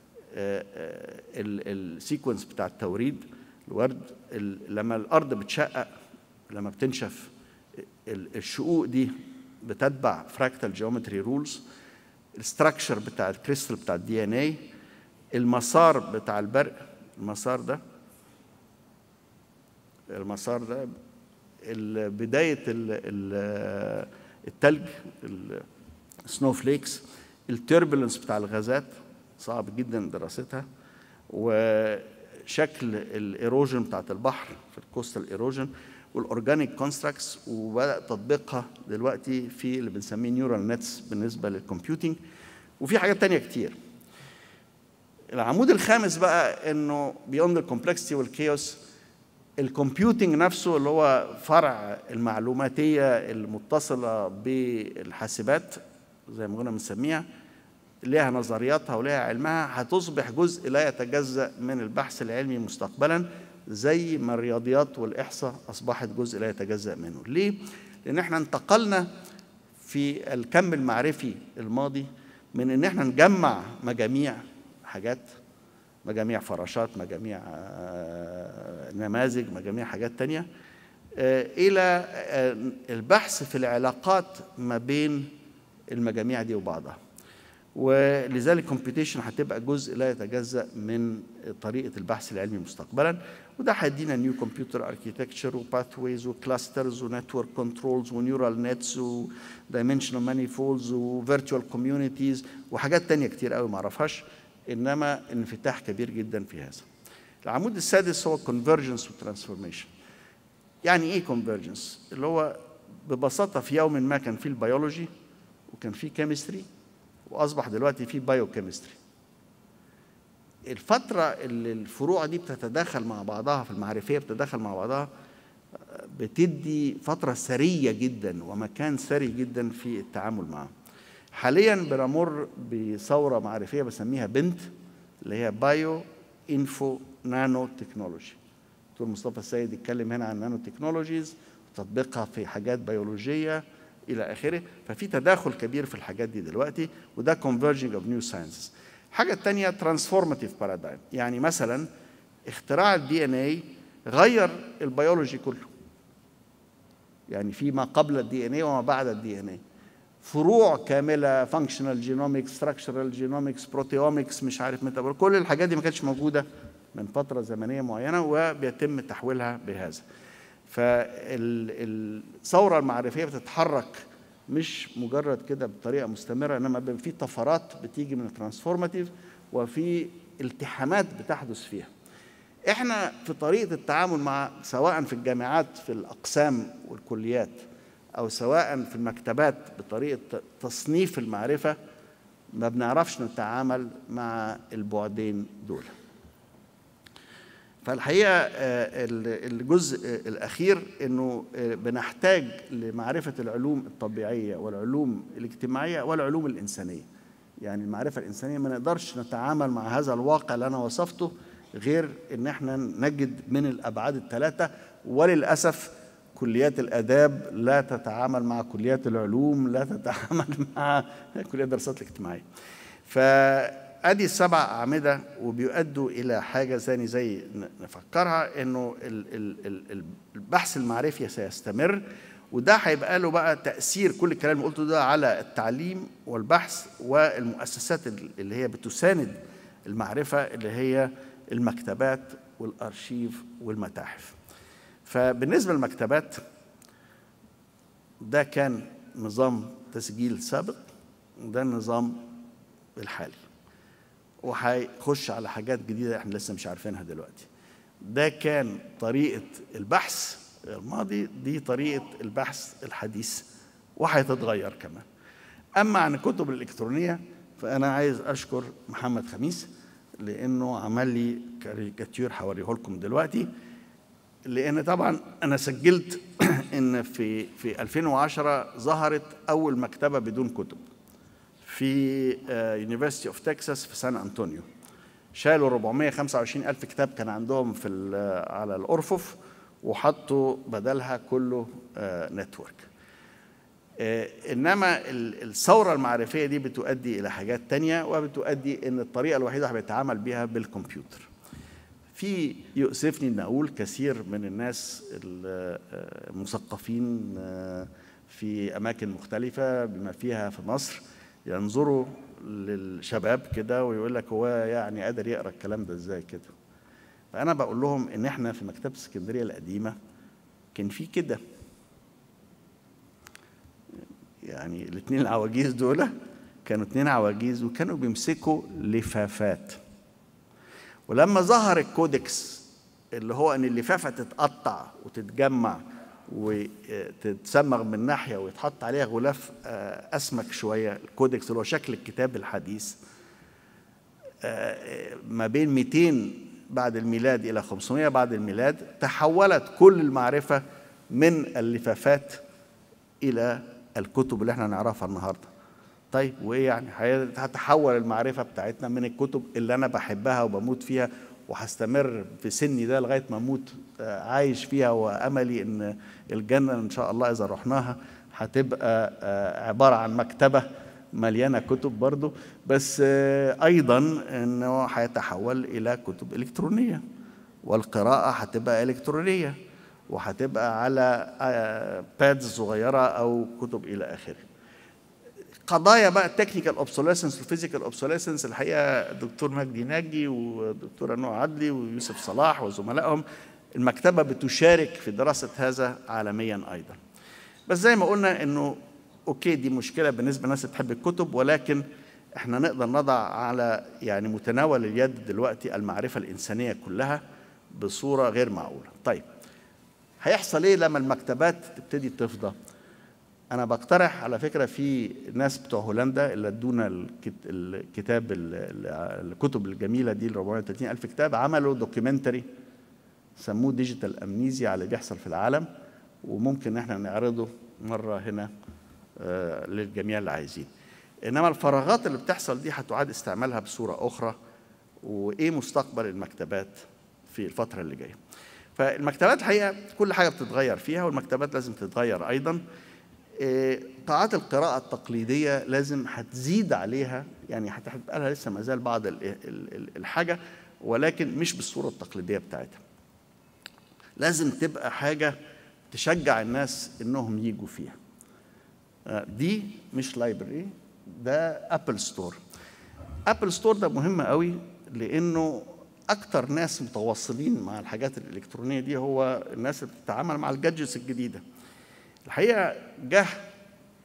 السيكونس بتاع التوريد الورد لما الارض بتشقق لما بتنشف الشقوق دي بتتبع فراكتال جيومتري رولز الستراكشر بتاع الكريستال بتاع الدي ان اي المسار بتاع البرق المسار ده المسار ده بدايه التلج السنو فليكس التربلنس بتاع الغازات صعب جدا دراستها وشكل الايروجن بتاعت البحر في الكوستال ايروجن والاورجانيك كونستراكتس وبدا تطبيقها دلوقتي في اللي بنسميه نيورال نتس بالنسبه للكمبيوتنج وفي حاجات تانية كتير العمود الخامس بقى انه بيوند الكومبلكسيتي والكيوس الكمبيوتنج نفسه اللي هو فرع المعلوماتيه المتصله بالحاسبات زي ما قلنا بنسميها لها نظرياتها ولها علمها هتصبح جزء لا يتجزا من البحث العلمي مستقبلا زي ما الرياضيات والاحصاء اصبحت جزء لا يتجزا منه ليه لان احنا انتقلنا في الكم المعرفي الماضي من ان احنا نجمع مجاميع حاجات مجاميع فراشات مجاميع نماذج مجاميع حاجات تانية إلى البحث في العلاقات ما بين المجاميع دي وبعضها ولذلك كومبيتيشن هتبقى جزء لا يتجزا من طريقه البحث العلمي مستقبلا وده هيدينا نيو كمبيوتر اركيتكتشر وباثويز وكلاسترز ونتورك كنترولز ونيورال نتس ودايمنشنال مانيفولدز وفيرتشوال كوميونيتيز وحاجات تانية كتير قوي ما اعرفهاش انما انفتاح كبير جدا في هذا العمود السادس هو convergence وترانسفورميشن يعني ايه convergence اللي هو ببساطه في يوم ما كان في البيولوجي وكان في كيمستري واصبح دلوقتي في بايو كيمستري الفترة اللي الفروع دي بتتداخل مع بعضها في المعرفية بتتداخل مع بعضها بتدي فترة ثرية جدا ومكان ثري جدا في التعامل معها حاليا بنمر بثورة معرفية بسميها بنت اللي هي بايو انفو نانو تكنولوجي دكتور مصطفى السيد اتكلم هنا عن نانو تكنولوجيز وتطبيقها في حاجات بيولوجية إلى آخره ففي تداخل كبير في الحاجات دي دلوقتي وده converging of new sciences حاجة تانية transformative paradigm يعني مثلا اختراع الدي ان اي غير البيولوجي كله يعني في ما قبل الدي ان اي وما بعد الدي ان اي فروع كامله فانكشنال جينومكس ستراكشرال جينومكس بروتيومكس مش عارف متى كل الحاجات دي ما كانتش موجوده من فتره زمنيه معينه وبيتم تحويلها بهذا فالثوره المعرفيه بتتحرك مش مجرد كده بطريقه مستمره انما في طفرات بتيجي من الترانسفورماتيف وفي التحامات بتحدث فيها احنا في طريقه التعامل مع سواء في الجامعات في الاقسام والكليات او سواء في المكتبات بطريقه تصنيف المعرفه ما بنعرفش نتعامل مع البعدين دول فالحقيقه الجزء الاخير انه بنحتاج لمعرفه العلوم الطبيعيه والعلوم الاجتماعيه والعلوم الانسانيه يعني المعرفه الانسانيه ما نقدرش نتعامل مع هذا الواقع اللي انا وصفته غير ان احنا نجد من الابعاد الثلاثه وللاسف كليات الاداب لا تتعامل مع كليات العلوم لا تتعامل مع كليات الدراسات الاجتماعيه فادي السبع اعمده وبيؤدوا الى حاجه ثاني زي نفكرها انه البحث المعرفي سيستمر وده هيبقى له بقى تاثير كل الكلام اللي قلته ده على التعليم والبحث والمؤسسات اللي هي بتساند المعرفه اللي هي المكتبات والارشيف والمتاحف فبالنسبه للمكتبات ده كان نظام تسجيل سابق وده النظام الحالي وهيخش على حاجات جديده احنا لسه مش عارفينها دلوقتي ده كان طريقه البحث الماضي دي طريقه البحث الحديث وهيتتغير كمان اما عن الكتب الالكترونيه فانا عايز اشكر محمد خميس لانه عمل لي كاريكاتير هوريه لكم دلوقتي لان طبعا انا سجلت ان في في 2010 ظهرت اول مكتبه بدون كتب في يونيفرسيتي اوف تكساس في سان انطونيو شالوا 425 الف كتاب كان عندهم في على الارفف وحطوا بدلها كله نتورك انما الثوره المعرفيه دي بتؤدي الى حاجات تانية وبتؤدي ان الطريقه الوحيده اللي بيتعامل بيها بالكمبيوتر في يؤسفني ان اقول كثير من الناس المثقفين في اماكن مختلفه بما فيها في مصر ينظروا للشباب كده ويقول لك هو يعني قادر يقرا الكلام ده ازاي كده فانا بقول لهم ان احنا في مكتبه اسكندريه القديمه كان في كده يعني الاثنين العواجيز دول كانوا اثنين عواجيز وكانوا بيمسكوا لفافات ولما ظهر الكودكس اللي هو ان اللفافه تتقطع وتتجمع وتتسمغ من ناحيه ويتحط عليها غلاف اسمك شويه الكودكس اللي هو شكل الكتاب الحديث ما بين 200 بعد الميلاد الى 500 بعد الميلاد تحولت كل المعرفه من اللفافات الى الكتب اللي احنا نعرفها النهارده طيب وايه يعني هتحول المعرفه بتاعتنا من الكتب اللي انا بحبها وبموت فيها وهستمر في سني ده لغايه ما اموت عايش فيها واملي ان الجنه ان شاء الله اذا رحناها هتبقى عباره عن مكتبه مليانه كتب برضه بس ايضا انه هيتحول الى كتب الكترونيه والقراءه هتبقى الكترونيه وهتبقى على بادز صغيره او كتب الى اخره قضايا بقى التكنيكال اوبسوليسنس والفيزيكال اوبسوليسنس الحقيقه الدكتور مجدي ناجي والدكتوره نوع عدلي ويوسف صلاح وزملائهم المكتبه بتشارك في دراسه هذا عالميا ايضا بس زي ما قلنا انه اوكي دي مشكله بالنسبه للناس اللي بتحب الكتب ولكن احنا نقدر نضع على يعني متناول اليد دلوقتي المعرفه الانسانيه كلها بصوره غير معقوله طيب هيحصل ايه لما المكتبات تبتدي تفضى انا بقترح على فكره في ناس بتوع هولندا اللي ادونا الكتاب الكتب الجميله دي ال 430 الف كتاب عملوا دوكيومنتري سموه ديجيتال امنيزيا على اللي بيحصل في العالم وممكن احنا نعرضه مره هنا للجميع اللي عايزين انما الفراغات اللي بتحصل دي هتعاد استعمالها بصوره اخرى وايه مستقبل المكتبات في الفتره اللي جايه فالمكتبات الحقيقه كل حاجه بتتغير فيها والمكتبات لازم تتغير ايضا قاعات القراءة التقليدية لازم هتزيد عليها يعني هتبقى لها لسه ما زال بعض الحاجة ولكن مش بالصورة التقليدية بتاعتها. لازم تبقى حاجة تشجع الناس انهم يجوا فيها. دي مش لايبرري ده ابل ستور. ابل ستور ده مهم قوي لانه اكتر ناس متواصلين مع الحاجات الالكترونيه دي هو الناس اللي بتتعامل مع الجادجتس الجديده. الحقيقه جه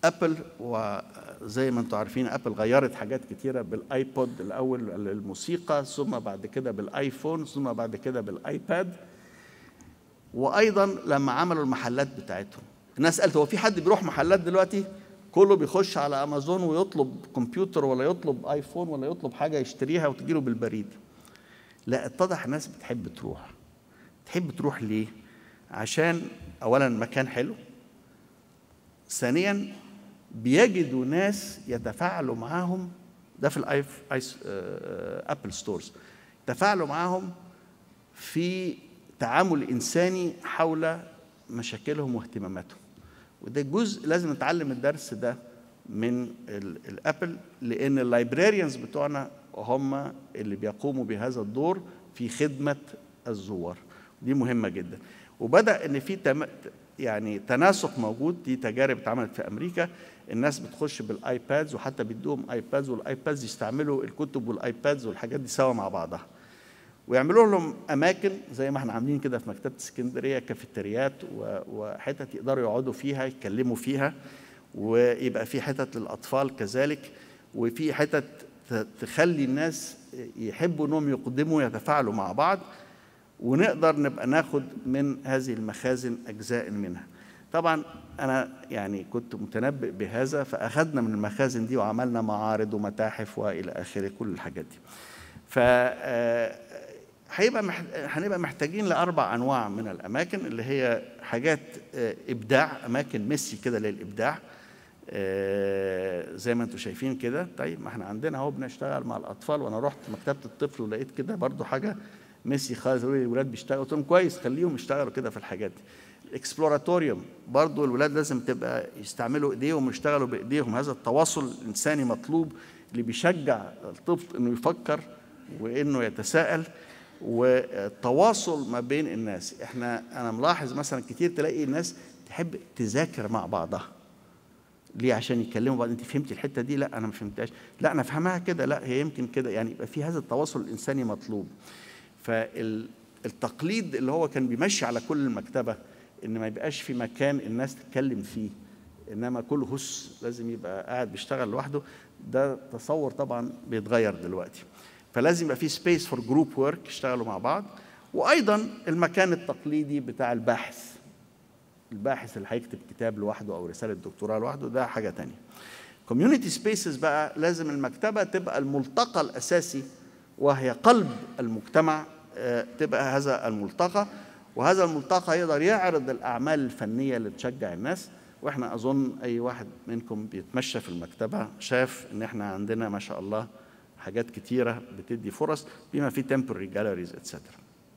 ابل وزي ما انتم عارفين ابل غيرت حاجات كتيره بالايبود الاول للموسيقى ثم بعد كده بالايفون ثم بعد كده بالايباد وايضا لما عملوا المحلات بتاعتهم الناس قالت هو في حد بيروح محلات دلوقتي كله بيخش على امازون ويطلب كمبيوتر ولا يطلب ايفون ولا يطلب حاجه يشتريها وتجيله بالبريد لا اتضح الناس بتحب تروح تحب تروح ليه عشان اولا مكان حلو ثانيا بيجدوا ناس يتفاعلوا معاهم ده في الايف ايس ابل ستورز يتفاعلوا معاهم في تعامل انساني حول مشاكلهم واهتماماتهم وده جزء لازم نتعلم الدرس ده من الابل لان اللايبراريانز بتوعنا هم اللي بيقوموا بهذا الدور في خدمه الزوار دي مهمه جدا وبدا ان في تم يعني تناسق موجود دي تجارب اتعملت في امريكا الناس بتخش بالايبادز وحتى بيدوهم ايبادز والايبادز يستعملوا الكتب والايبادز والحاجات دي سوا مع بعضها ويعملوا لهم اماكن زي ما احنا عاملين كده في مكتبه اسكندريه كافيتريات وحتت يقدروا يقعدوا فيها يتكلموا فيها ويبقى في حتت للاطفال كذلك وفي حتت تخلي الناس يحبوا انهم يقدموا يتفاعلوا مع بعض ونقدر نبقى ناخد من هذه المخازن اجزاء منها طبعا انا يعني كنت متنبئ بهذا فاخذنا من المخازن دي وعملنا معارض ومتاحف والى اخره كل الحاجات دي ف هيبقى هنبقى محتاجين لاربع انواع من الاماكن اللي هي حاجات ابداع اماكن ميسي كده للابداع زي ما انتم شايفين كده طيب ما احنا عندنا اهو بنشتغل مع الاطفال وانا رحت مكتبه الطفل ولقيت كده برضو حاجه ميسي خالص الولاد بيشتغلوا قلت لهم كويس خليهم يشتغلوا كده في الحاجات دي الاكسبلوراتوريوم برضو الولاد لازم تبقى يستعملوا ايديهم ويشتغلوا بايديهم هذا التواصل الانساني مطلوب اللي بيشجع الطفل انه يفكر وانه يتساءل والتواصل ما بين الناس احنا انا ملاحظ مثلا كتير تلاقي الناس تحب تذاكر مع بعضها ليه عشان يكلموا بعض انت فهمتي الحته دي لا انا ما فهمتهاش لا انا فهمها كده لا هي يمكن كده يعني يبقى في هذا التواصل الانساني مطلوب فالتقليد اللي هو كان بيمشي على كل المكتبه ان ما يبقاش في مكان الناس تتكلم فيه انما كل هس لازم يبقى قاعد بيشتغل لوحده ده تصور طبعا بيتغير دلوقتي فلازم يبقى في سبيس فور جروب ورك يشتغلوا مع بعض وايضا المكان التقليدي بتاع الباحث الباحث اللي هيكتب كتاب لوحده او رساله دكتوراه لوحده ده حاجه تانية كوميونتي سبيسز بقى لازم المكتبه تبقى الملتقى الاساسي وهي قلب المجتمع تبقى هذا الملتقى وهذا الملتقى يقدر يعرض الاعمال الفنيه اللي تشجع الناس واحنا اظن اي واحد منكم بيتمشى في المكتبه شاف ان احنا عندنا ما شاء الله حاجات كتيره بتدي فرص بما في temporary جاليريز اتسترا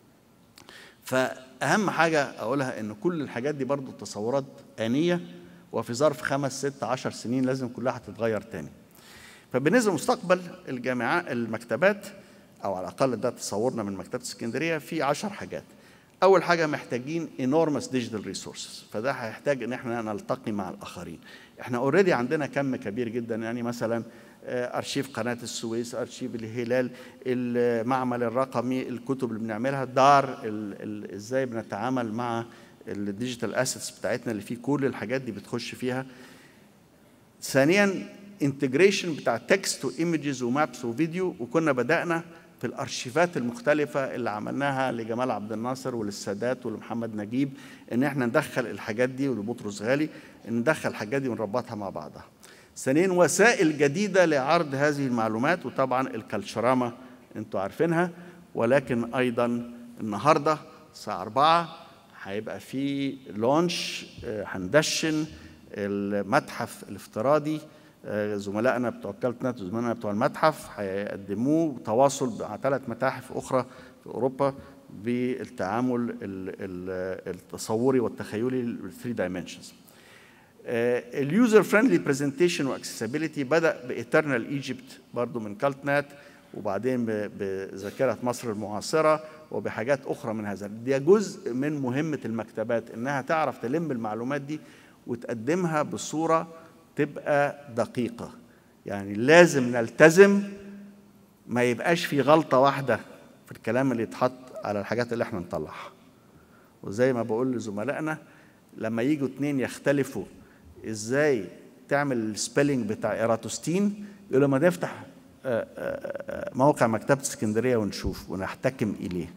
فاهم حاجه اقولها ان كل الحاجات دي برضو تصورات انيه وفي ظرف خمس ست عشر سنين لازم كلها هتتغير تاني فبالنسبه لمستقبل الجامعات المكتبات او على الاقل ده تصورنا من مكتبه اسكندريه في عشر حاجات اول حاجه محتاجين enormous digital resources فده هيحتاج ان احنا نلتقي مع الاخرين احنا اوريدي عندنا كم كبير جدا يعني مثلا ارشيف قناه السويس ارشيف الهلال المعمل الرقمي الكتب اللي بنعملها دار ازاي بنتعامل مع الديجيتال اسيتس بتاعتنا اللي فيه كل الحاجات دي بتخش فيها ثانيا انتجريشن بتاع تكست وايمجز ومابس وفيديو وكنا بدانا في الارشيفات المختلفه اللي عملناها لجمال عبد الناصر وللسادات ولمحمد نجيب ان احنا ندخل الحاجات دي ولبطرس غالي ندخل الحاجات دي ونربطها مع بعضها ثانيا وسائل جديده لعرض هذه المعلومات وطبعا الكالتشراما انتوا عارفينها ولكن ايضا النهارده الساعه 4 هيبقى في لونش هندشن المتحف الافتراضي زملائنا بتوع كالتنت وزملائنا بتوع المتحف هيقدموه تواصل مع ثلاث متاحف اخرى في اوروبا بالتعامل التصوري والتخيلي 3 دايمنشنز اليوزر فريندلي برزنتيشن واكسسبيليتي بدا بايترنال ايجيبت برضو من كالتنات وبعدين بذاكره مصر المعاصره وبحاجات اخرى من هذا ده جزء من مهمه المكتبات انها تعرف تلم المعلومات دي وتقدمها بصوره تبقى دقيقه يعني لازم نلتزم ما يبقاش في غلطه واحده في الكلام اللي يتحط على الحاجات اللي احنا نطلعها وزي ما بقول لزملائنا لما يجوا اتنين يختلفوا ازاي تعمل السبيلنج بتاع ايراتوستين يقول لما نفتح آه، آه، آه، موقع مكتبه اسكندريه ونشوف ونحتكم اليه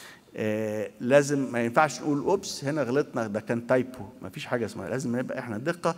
آه، لازم ما ينفعش نقول اوبس هنا غلطنا ده كان تايبو ما فيش حاجه اسمها لازم نبقى احنا دقه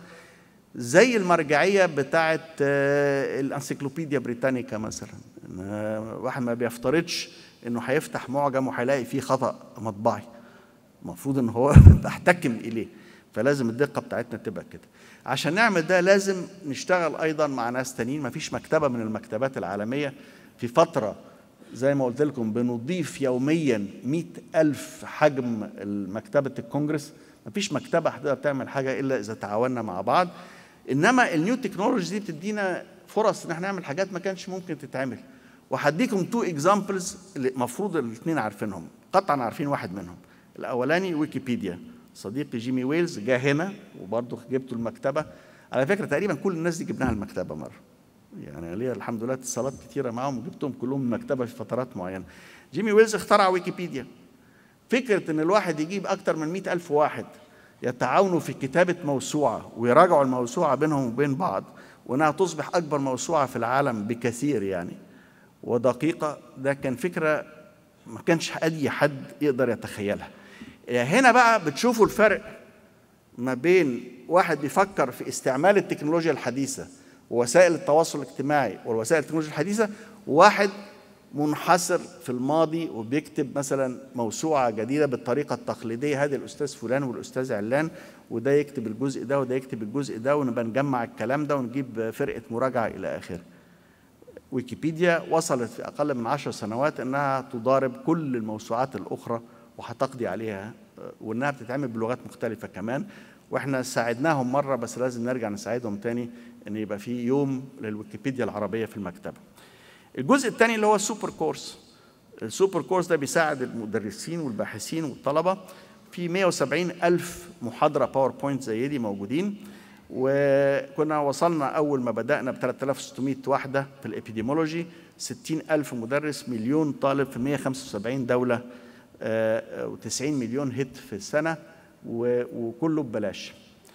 زي المرجعيه بتاعه آه، الانسيكلوبيديا بريتانيكا مثلا إن، آه، واحد ما بيفترضش انه هيفتح معجم وهيلاقي فيه خطا مطبعي المفروض ان هو تحتكم اليه فلازم الدقه بتاعتنا تبقى كده عشان نعمل ده لازم نشتغل ايضا مع ناس تانيين مفيش مكتبه من المكتبات العالميه في فتره زي ما قلت لكم بنضيف يوميا مئة ألف حجم مكتبة الكونجرس مفيش مكتبة هتقدر تعمل حاجة إلا إذا تعاوننا مع بعض إنما النيو تكنولوجي دي بتدينا فرص إن احنا نعمل حاجات ما كانش ممكن تتعمل وهديكم تو اكزامبلز اللي المفروض الاثنين عارفينهم قطعا عارفين واحد منهم الاولاني ويكيبيديا صديقي جيمي ويلز جه هنا وبرضه جبته المكتبه على فكره تقريبا كل الناس دي جبناها المكتبه مره يعني ليا الحمد لله اتصالات كتيره معاهم وجبتهم كلهم من المكتبه في فترات معينه جيمي ويلز اخترع ويكيبيديا فكره ان الواحد يجيب اكتر من مئة ألف واحد يتعاونوا في كتابة موسوعة ويراجعوا الموسوعة بينهم وبين بعض وانها تصبح اكبر موسوعة في العالم بكثير يعني ودقيقة ده كان فكرة ما كانش اي حد يقدر يتخيلها هنا بقى بتشوفوا الفرق ما بين واحد بيفكر في استعمال التكنولوجيا الحديثة ووسائل التواصل الاجتماعي والوسائل التكنولوجيا الحديثة وواحد منحصر في الماضي وبيكتب مثلا موسوعة جديدة بالطريقة التقليدية هذا الأستاذ فلان والأستاذ علان وده يكتب الجزء ده وده يكتب الجزء ده ونبقى نجمع الكلام ده ونجيب فرقة مراجعة إلى آخره ويكيبيديا وصلت في أقل من عشر سنوات أنها تضارب كل الموسوعات الأخرى وهتقضي عليها وأنها بتتعمل بلغات مختلفة كمان واحنا ساعدناهم مرة بس لازم نرجع نساعدهم تاني ان يبقى في يوم للويكيبيديا العربية في المكتبة الجزء الثاني اللي هو السوبر كورس السوبر كورس ده بيساعد المدرسين والباحثين والطلبة في 170 ألف محاضرة باوربوينت زي دي موجودين وكنا وصلنا أول ما بدأنا ب 3600 وحدة في الإبيديمولوجي 60 ألف مدرس مليون طالب في 175 دولة و90 مليون هيت في السنة وكله ببلاش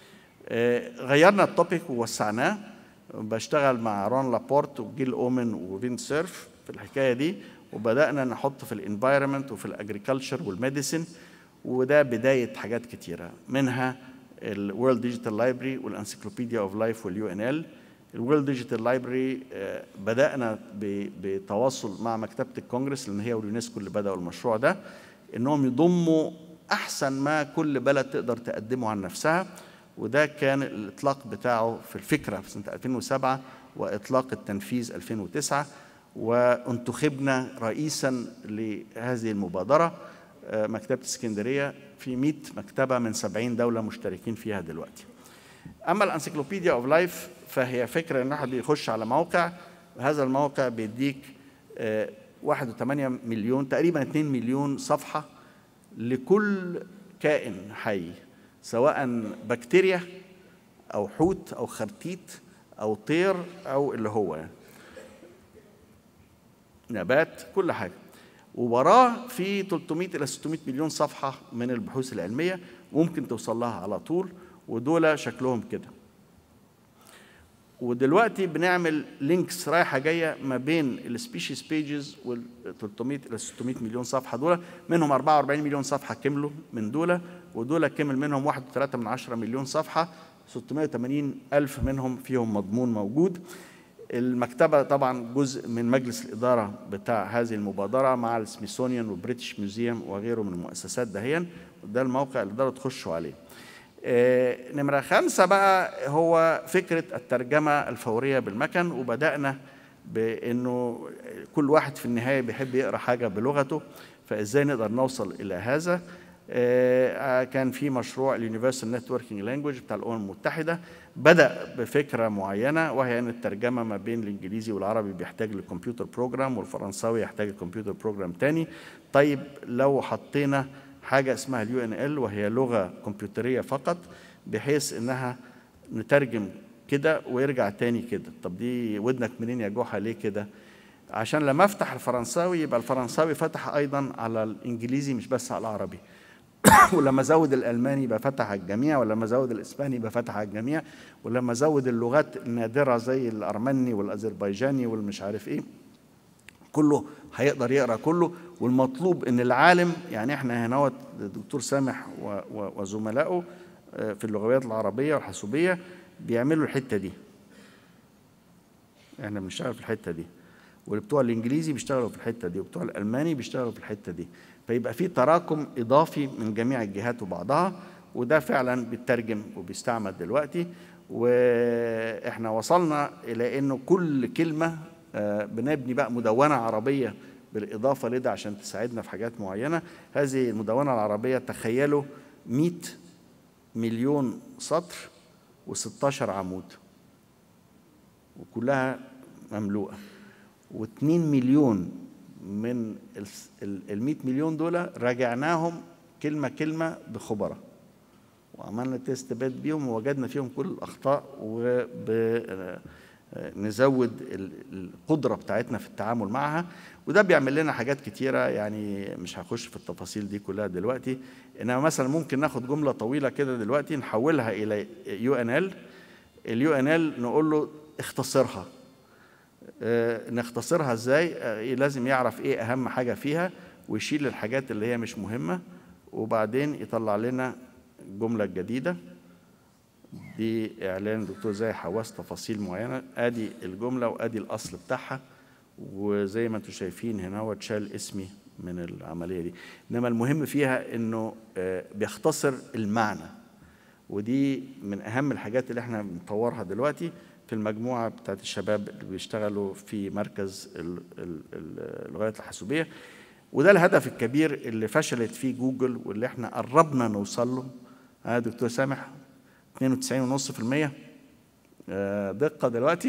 غيرنا التوبيك ووسعناه بشتغل مع رون لابورت وجيل اومن وفين سيرف في الحكايه دي وبدانا نحط في الانفايرمنت وفي الاجريكلتشر والميديسن وده بدايه حاجات كتيره منها الورلد ديجيتال لايبرري والانسيكلوبيديا اوف لايف واليو ان ال الورلد ديجيتال لايبرري بدانا بتواصل مع مكتبه الكونجرس لان هي واليونسكو اللي بداوا المشروع ده انهم يضموا احسن ما كل بلد تقدر تقدمه عن نفسها وده كان الاطلاق بتاعه في الفكره في سنه 2007 واطلاق التنفيذ 2009 وانتخبنا رئيسا لهذه المبادره مكتبه اسكندريه في 100 مكتبه من 70 دوله مشتركين فيها دلوقتي. اما الانسيكلوبيديا اوف لايف فهي فكره ان واحد بيخش على موقع هذا الموقع بيديك 1.8 مليون تقريبا 2 مليون صفحه لكل كائن حي سواء بكتيريا او حوت او خرتيت او طير او اللي هو يعني. نبات كل حاجه ووراه في 300 الى 600 مليون صفحه من البحوث العلميه وممكن توصل لها على طول ودول شكلهم كده ودلوقتي بنعمل لينكس رايحه جايه ما بين السبيشيز بيجز وال 300 الى 600 مليون صفحه دول منهم 44 مليون صفحه كملوا من دول ودول كمل منهم 1.3 من 10 مليون صفحه 680 ألف منهم فيهم مضمون موجود المكتبة طبعا جزء من مجلس الإدارة بتاع هذه المبادرة مع السميثونيان وبريتش ميوزيوم وغيره من المؤسسات دهيا وده الموقع اللي تقدروا تخشوا عليه آه نمرة خمسة بقى هو فكرة الترجمة الفورية بالمكن وبدأنا بأنه كل واحد في النهاية بيحب يقرأ حاجة بلغته فإزاي نقدر نوصل إلى هذا آه كان في مشروع اليونيفرسال نتوركينج لانجوج بتاع الامم المتحده بدا بفكره معينه وهي ان الترجمه ما بين الانجليزي والعربي بيحتاج لكمبيوتر بروجرام والفرنساوي يحتاج لكمبيوتر بروجرام تاني طيب لو حطينا حاجه اسمها اليو ان ال وهي لغه كمبيوتريه فقط بحيث انها نترجم كده ويرجع تاني كده طب دي ودنك منين يا جحا ليه كده عشان لما افتح الفرنساوي يبقى الفرنساوي فتح ايضا على الانجليزي مش بس على العربي ولما ازود الالماني يبقى فتح على الجميع ولما ازود الاسباني يبقى فتح على الجميع ولما ازود اللغات النادره زي الارمني والاذربيجاني والمش عارف ايه كله هيقدر يقرا كله والمطلوب ان العالم يعني احنا هنا الدكتور سامح وزملائه في اللغويات العربيه والحاسوبيه بيعملوا الحته دي احنا بنشتغل في الحته دي وبتوع الانجليزي بيشتغلوا في الحته دي وبتوع الالماني بيشتغلوا في الحته دي فيبقى في تراكم اضافي من جميع الجهات وبعضها وده فعلا بيترجم وبيستعمل دلوقتي واحنا وصلنا الى انه كل كلمه بنبني بقى مدونه عربيه بالاضافه لده عشان تساعدنا في حاجات معينه هذه المدونه العربيه تخيلوا 100 مليون سطر و16 عمود وكلها مملوءه و2 مليون من ال 100 مليون دول راجعناهم كلمه كلمه بخبراء وعملنا تيست بيت بيهم ووجدنا فيهم كل الاخطاء ونزود القدره بتاعتنا في التعامل معها وده بيعمل لنا حاجات كتيره يعني مش هخش في التفاصيل دي كلها دلوقتي انما مثلا ممكن ناخد جمله طويله كده دلوقتي نحولها الى يو ان ال اليو ان ال نقول له اختصرها آه نختصرها ازاي آه لازم يعرف ايه اهم حاجه فيها ويشيل الحاجات اللي هي مش مهمه وبعدين يطلع لنا الجمله الجديده دي اعلان دكتور زي حواس تفاصيل معينه ادي الجمله وادي الاصل بتاعها وزي ما انتم شايفين هنا هو اتشال اسمي من العمليه دي انما المهم فيها انه آه بيختصر المعنى ودي من اهم الحاجات اللي احنا بنطورها دلوقتي في المجموعه بتاعت الشباب اللي بيشتغلوا في مركز اللغات الحاسوبيه وده الهدف الكبير اللي فشلت فيه جوجل واللي احنا قربنا نوصل له ها دكتور سامح 92.5% دقه دلوقتي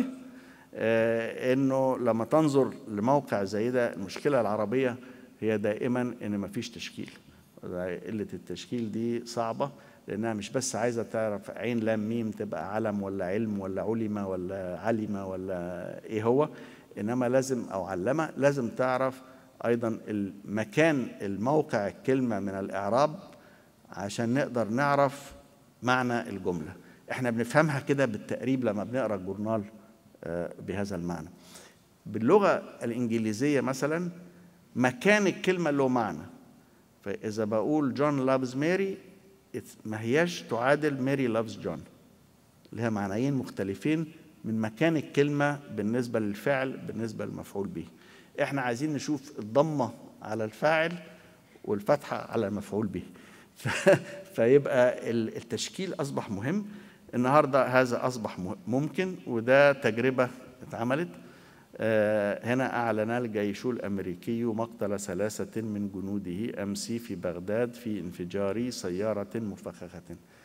انه لما تنظر لموقع زي ده المشكله العربيه هي دائما ان مفيش تشكيل قله التشكيل دي صعبه لانها مش بس عايزه تعرف عين لام ميم تبقى علم ولا علم ولا علم ولا علم ولا ايه هو انما لازم او علمه لازم تعرف ايضا المكان الموقع الكلمه من الاعراب عشان نقدر نعرف معنى الجمله احنا بنفهمها كده بالتقريب لما بنقرا الجورنال بهذا المعنى باللغه الانجليزيه مثلا مكان الكلمه له معنى فاذا بقول جون لافز ماري ما هياش تعادل ماري لافز جون لها معنيين مختلفين من مكان الكلمة بالنسبة للفعل بالنسبة للمفعول به احنا عايزين نشوف الضمة على الفاعل والفتحة على المفعول به فيبقى التشكيل أصبح مهم النهاردة هذا أصبح ممكن وده تجربة اتعملت هنا أعلن الجيش الأمريكي مقتل ثلاثة من جنوده أمس في بغداد في انفجار سيارة مفخخة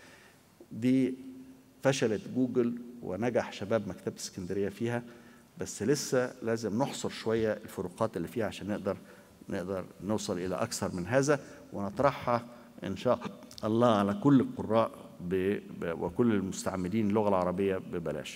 دي فشلت جوجل ونجح شباب مكتبة اسكندرية فيها بس لسه لازم نحصر شوية الفروقات اللي فيها عشان نقدر نقدر نوصل إلى أكثر من هذا ونطرحها إن شاء الله على كل القراء وكل المستعملين اللغة العربية ببلاش.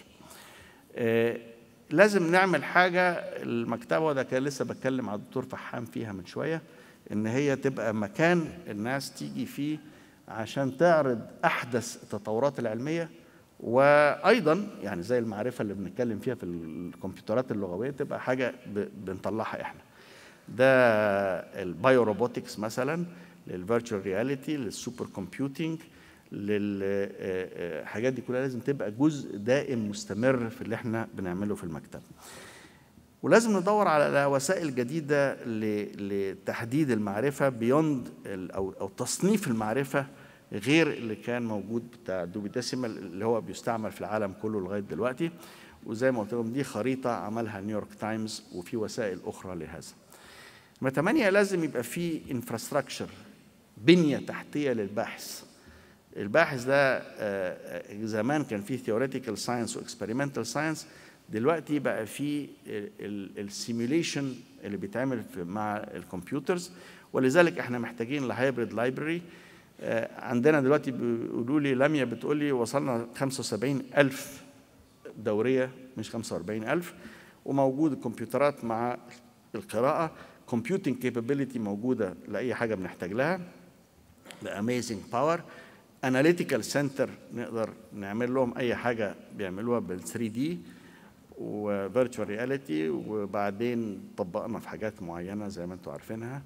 لازم نعمل حاجة المكتبة وده كان لسه بتكلم مع الدكتور فحام فيها من شوية إن هي تبقى مكان الناس تيجي فيه عشان تعرض أحدث التطورات العلمية وأيضا يعني زي المعرفة اللي بنتكلم فيها في الكمبيوترات اللغوية تبقى حاجة بنطلعها إحنا ده البايو روبوتكس مثلا للفيرتشوال رياليتي للسوبر كومبيوتينج للحاجات دي كلها لازم تبقى جزء دائم مستمر في اللي احنا بنعمله في المكتب ولازم ندور على وسائل جديدة لتحديد المعرفة بيوند أو أو تصنيف المعرفة غير اللي كان موجود بتاع دوبي ديسيمال اللي هو بيستعمل في العالم كله لغاية دلوقتي وزي ما قلت لكم دي خريطة عملها نيويورك تايمز وفي وسائل أخرى لهذا. نمرة ثمانية لازم يبقى في انفراستراكشر بنية تحتية للباحث. الباحث ده زمان كان فيه ثيوريتيكال ساينس واكسبيرمنتال ساينس دلوقتي بقى في السيميوليشن اللي بيتعمل مع الكمبيوترز ولذلك احنا محتاجين لهايبريد لايبرري عندنا دلوقتي بيقولوا لي لميا بتقول لي وصلنا 75 ألف دورية مش 45 ألف وموجود الكمبيوترات مع القراءة كومبيوتنج كابابيلتي موجودة لأي حاجة بنحتاج لها باميزنج باور اناليتيكال سنتر نقدر نعمل لهم اي حاجه بيعملوها بال 3 دي وفيرتشوال رياليتي وبعدين طبقنا في حاجات معينه زي ما انتم عارفينها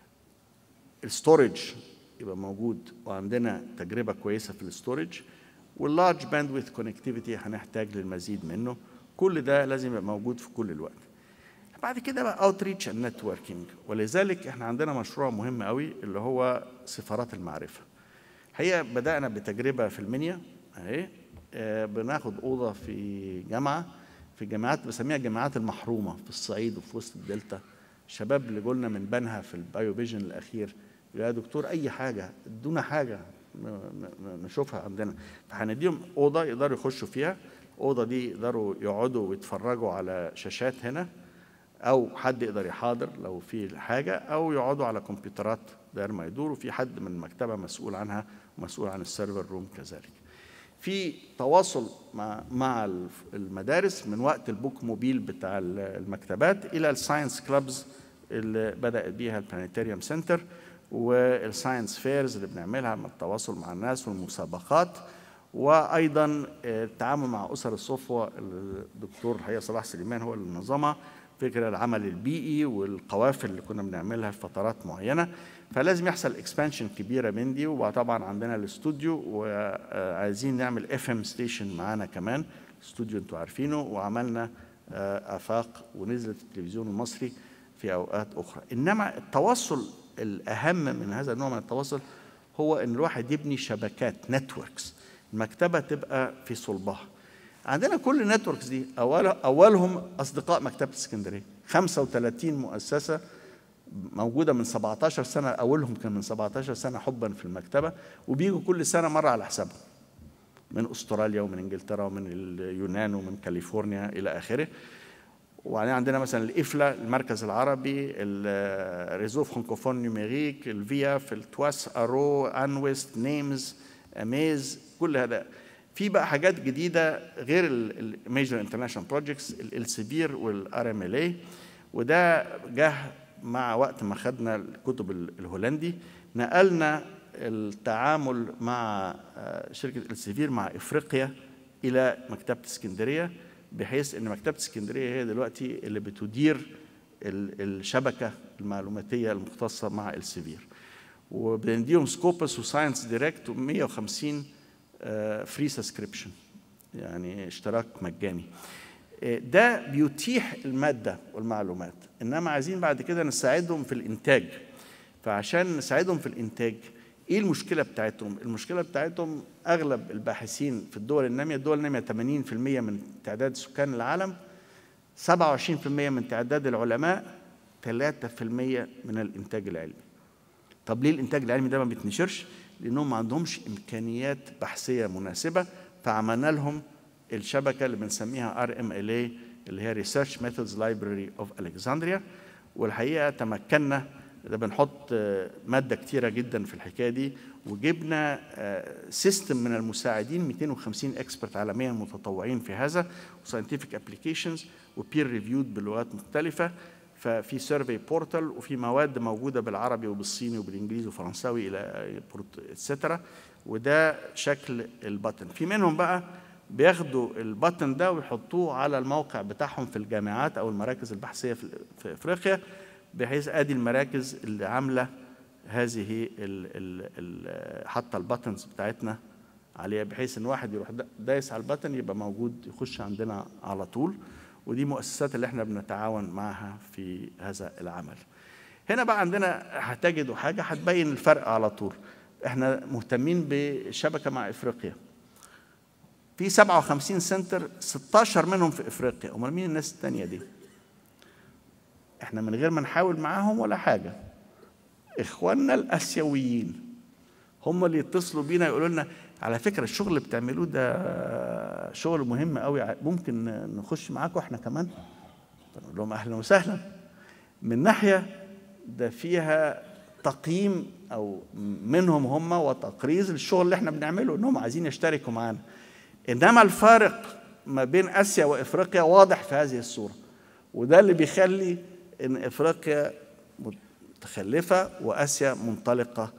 الستورج يبقى موجود وعندنا تجربه كويسه في الستورج واللارج باندويث كونكتيفيتي هنحتاج للمزيد منه كل ده لازم يبقى موجود في كل الوقت بعد كده بقى اوت ريتش اند نتوركينج ولذلك احنا عندنا مشروع مهم قوي اللي هو سفارات المعرفه الحقيقه بدانا بتجربه في المنيا اهي آه، بناخد اوضه في جامعه في جامعات بسميها الجامعات المحرومه في الصعيد وفي وسط الدلتا الشباب اللي قلنا من بنها في البايو فيجن الاخير يا دكتور اي حاجه ادونا حاجه ن- ن- نشوفها عندنا فهنديهم اوضه يقدروا يخشوا فيها الاوضه دي يقدروا يقعدوا ويتفرجوا على شاشات هنا او حد يقدر يحاضر لو في حاجه او يقعدوا على كمبيوترات داير ما يدور وفي حد من المكتبه مسؤول عنها ومسؤول عن السيرفر روم كذلك في تواصل مع مع الف- المدارس من وقت البوك موبيل بتاع ال- المكتبات الى الساينس كلابز اللي بدات بيها البلانيتاريوم سنتر والساينس فيرز اللي بنعملها مع التواصل مع الناس والمسابقات وايضا التعامل مع اسر الصفوه الدكتور الحقيقه صلاح سليمان هو اللي نظمها فكره العمل البيئي والقوافل اللي كنا بنعملها في فترات معينه فلازم يحصل اكسبانشن كبيره من دي وطبعا عندنا الاستوديو وعايزين نعمل اف ام ستيشن معانا كمان استوديو انتوا عارفينه وعملنا آه، افاق ونزلت التلفزيون المصري في اوقات اخرى انما التواصل الاهم من هذا النوع من التواصل هو ان الواحد يبني شبكات نتوركس المكتبه تبقى في صلبها عندنا كل النتوركس دي أول اولهم اصدقاء مكتبه اسكندريه 35 مؤسسه موجوده من 17 سنه اولهم كان من 17 سنه حبا في المكتبه وبيجوا كل سنه مره على حسابهم من استراليا ومن انجلترا ومن اليونان ومن كاليفورنيا الى اخره وبعدين عندنا مثلا الإفلا المركز العربي الريزو فرانكوفون نيوميريك الفياف التواس أرو أنويست نيمز أميز كل هذا في بقى حاجات جديدة غير الميجر انترناشونال بروجكتس السبير والار ام ال اي وده جه مع وقت ما خدنا الكتب الهولندي نقلنا التعامل مع آه، شركة السفير مع إفريقيا إلى مكتبة اسكندرية بحيث ان مكتبه اسكندريه هي دلوقتي اللي بتدير ال- الشبكه المعلوماتيه المختصه مع السيفير وبنديهم سكوبس وساينس دايركت و150 فري سبسكريبشن يعني اشتراك مجاني آه، ده بيتيح الماده والمعلومات انما عايزين بعد كده نساعدهم في الانتاج فعشان نساعدهم في الانتاج ايه المشكله بتاعتهم المشكله بتاعتهم اغلب الباحثين في الدول الناميه الدول الناميه 80% من تعداد سكان العالم 27% من تعداد العلماء 3% من الانتاج العلمي طب ليه الانتاج العلمي ده ما بيتنشرش لانهم ما عندهمش امكانيات بحثيه مناسبه فعملنا لهم الشبكه اللي بنسميها ار ام ال اي اللي هي ريسيرش ميثودز لايبراري اوف الكسندريا والحقيقه تمكنا ده بنحط آه، ماده كتيره جدا في الحكايه دي وجبنا سيستم من المساعدين 250 اكسبرت عالميا متطوعين في هذا وساينتفك ابلكيشنز وبير ريفيود بلغات مختلفه ففي سيرفي بورتال وفي مواد موجوده بالعربي وبالصيني وبالانجليزي والفرنساوي الى اتسترا وده شكل البطن في منهم بقى بياخدوا البطن ده ويحطوه على الموقع بتاعهم في الجامعات او المراكز البحثيه في في افريقيا بحيث ادي المراكز اللي عامله هذه ال ال ال حاطه الباتنز بتاعتنا عليها بحيث ان واحد يروح دا- دايس على البتن يبقى موجود يخش عندنا على طول ودي مؤسسات اللي احنا بنتعاون معها في هذا العمل هنا بقى عندنا هتجدوا حاجه هتبين الفرق على طول احنا مهتمين بالشبكه مع افريقيا في 57 سنتر 16 منهم في افريقيا امال مين الناس التانية دي احنا من غير ما نحاول معاهم ولا حاجه اخواننا الاسيويين هم اللي يتصلوا بينا يقولوا لنا على فكره الشغل اللي بتعملوه ده شغل مهم قوي ممكن نخش معاكم احنا كمان فنقول لهم اهلا وسهلا من ناحيه ده فيها تقييم او منهم هم وتقريز للشغل اللي احنا بنعمله انهم عايزين يشتركوا معانا انما الفارق ما بين اسيا وافريقيا واضح في هذه الصوره وده اللي بيخلي ان افريقيا متخلفه واسيا منطلقه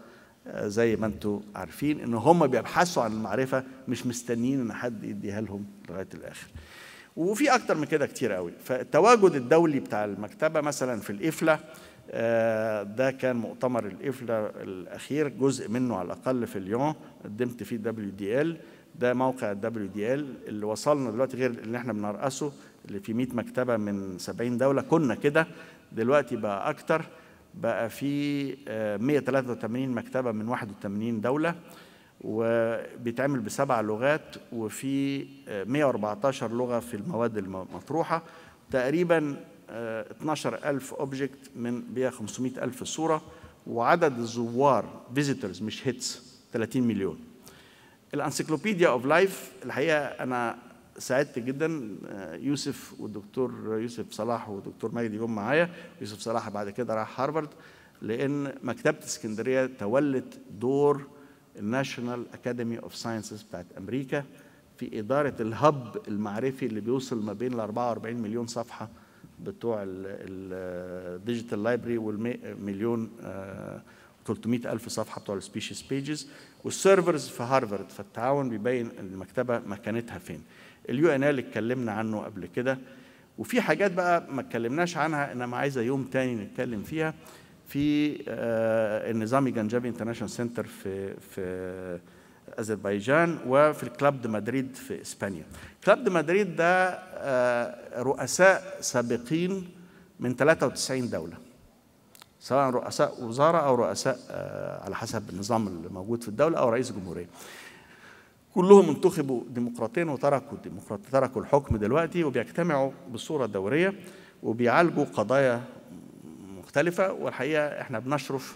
زي ما انتم عارفين ان هم بيبحثوا عن المعرفه مش مستنيين ان حد يديها لهم لغايه الاخر وفي اكتر من كده كتير قوي فالتواجد الدولي بتاع المكتبه مثلا في الافله ده كان مؤتمر الافله الاخير جزء منه على الاقل في ليون قدمت فيه دبليو دي ال ده موقع الدبليو دي ال اللي وصلنا دلوقتي غير اللي احنا بنرأسه اللي في 100 مكتبه من 70 دوله كنا كده دلوقتي بقى اكتر بقى في 183 مكتبه من 81 دوله وبيتعمل بسبع لغات وفي 114 لغه في المواد المطروحه تقريبا 12 ألف أوبجكت من بيها 500 ألف صورة وعدد الزوار فيزيتورز مش هيتس 30 مليون الانسيكلوبيديا اوف لايف الحقيقه انا سعدت جدا يوسف والدكتور يوسف صلاح والدكتور مجدي جم معايا يوسف صلاح بعد كده راح هارفارد لان مكتبه اسكندريه تولت دور الناشونال اكاديمي اوف ساينسز بتاعت امريكا في اداره الهب المعرفي اللي بيوصل ما بين ال 44 مليون صفحه بتوع الديجيتال لايبرري والمليون 300 ألف صفحة بتوع السبيشيز بيجز والسيرفرز في هارفارد فالتعاون بيبين المكتبة مكانتها فين اليو ان ال اتكلمنا عنه قبل كده وفي حاجات بقى ما اتكلمناش عنها انما عايزه يوم تاني نتكلم فيها في النظامي جنجبي انترناشونال سنتر في في اذربيجان وفي الكلاب دي مدريد في اسبانيا كلاب دي مدريد ده رؤساء سابقين من 93 دوله سواء رؤساء وزاره او رؤساء على حسب النظام اللي موجود في الدوله او رئيس جمهوريه كلهم انتخبوا ديمقراطيا وتركوا الديمقراط تركوا الحكم دلوقتي وبيجتمعوا بصوره دوريه وبيعالجوا قضايا مختلفه والحقيقه احنا بنشرف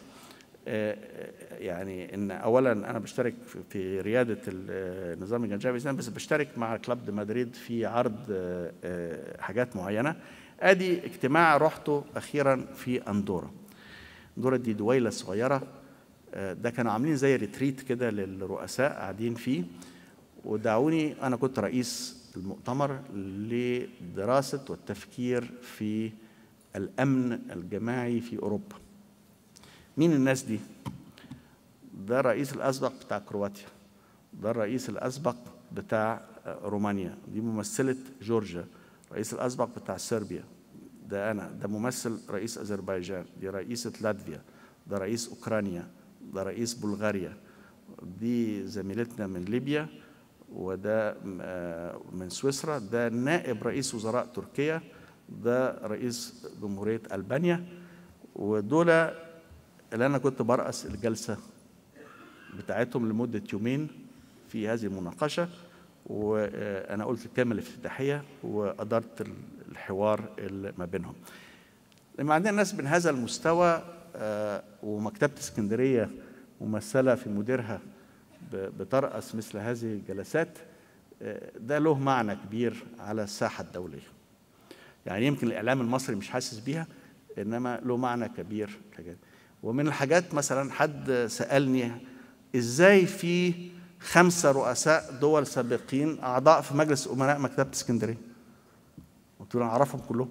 يعني ان اولا انا بشترك في رياده النظام الجنجاوي بس بشترك مع كلاب دي مدريد في عرض حاجات معينه ادي اجتماع رحته اخيرا في اندورا اندورا دي دويله صغيره ده كانوا عاملين زي ريتريت كده للرؤساء قاعدين فيه ودعوني انا كنت رئيس المؤتمر لدراسه والتفكير في الامن الجماعي في اوروبا مين الناس دي ده الرئيس الاسبق بتاع كرواتيا ده الرئيس الاسبق بتاع رومانيا دي ممثله جورجيا الرئيس الاسبق بتاع صربيا ده انا ده ممثل رئيس اذربيجان دي رئيسه لاتفيا ده رئيس اوكرانيا ده رئيس بلغاريا دي زميلتنا من ليبيا وده من سويسرا ده نائب رئيس وزراء تركيا ده رئيس جمهوريه البانيا ودول اللي انا كنت برأس الجلسه بتاعتهم لمده يومين في هذه المناقشه وانا قلت الكلمه الافتتاحيه وادرت الحوار اللي ما بينهم لما عندنا ناس من هذا المستوى ومكتبه اسكندريه ممثله في مديرها بترأس مثل هذه الجلسات ده له معنى كبير على الساحه الدوليه يعني يمكن الاعلام المصري مش حاسس بيها انما له معنى كبير كجد. ومن الحاجات مثلا حد سالني ازاي في خمسه رؤساء دول سابقين اعضاء في مجلس امناء مكتبه اسكندريه قلت له اعرفهم كلهم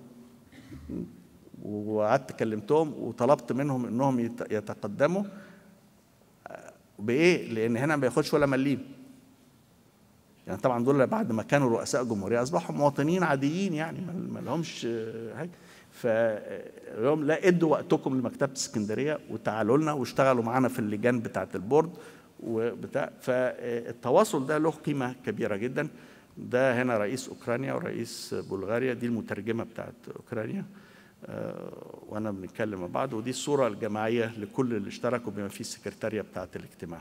وقعدت كلمتهم وطلبت منهم انهم يتقدموا بايه لان هنا ما بياخدش ولا مليم يعني طبعا دول بعد ما كانوا رؤساء جمهوريه اصبحوا مواطنين عاديين يعني ما لهمش حاجه فاليوم لا ادوا وقتكم لمكتبه اسكندريه وتعالوا لنا واشتغلوا معانا في اللجان بتاعه البورد وبتاع فالتواصل ده له قيمه كبيره جدا ده هنا رئيس اوكرانيا ورئيس بلغاريا دي المترجمه بتاعت اوكرانيا وانا بنتكلم مع بعض ودي الصوره الجماعيه لكل اللي اشتركوا بما فيه السكرتاريه بتاعت الاجتماع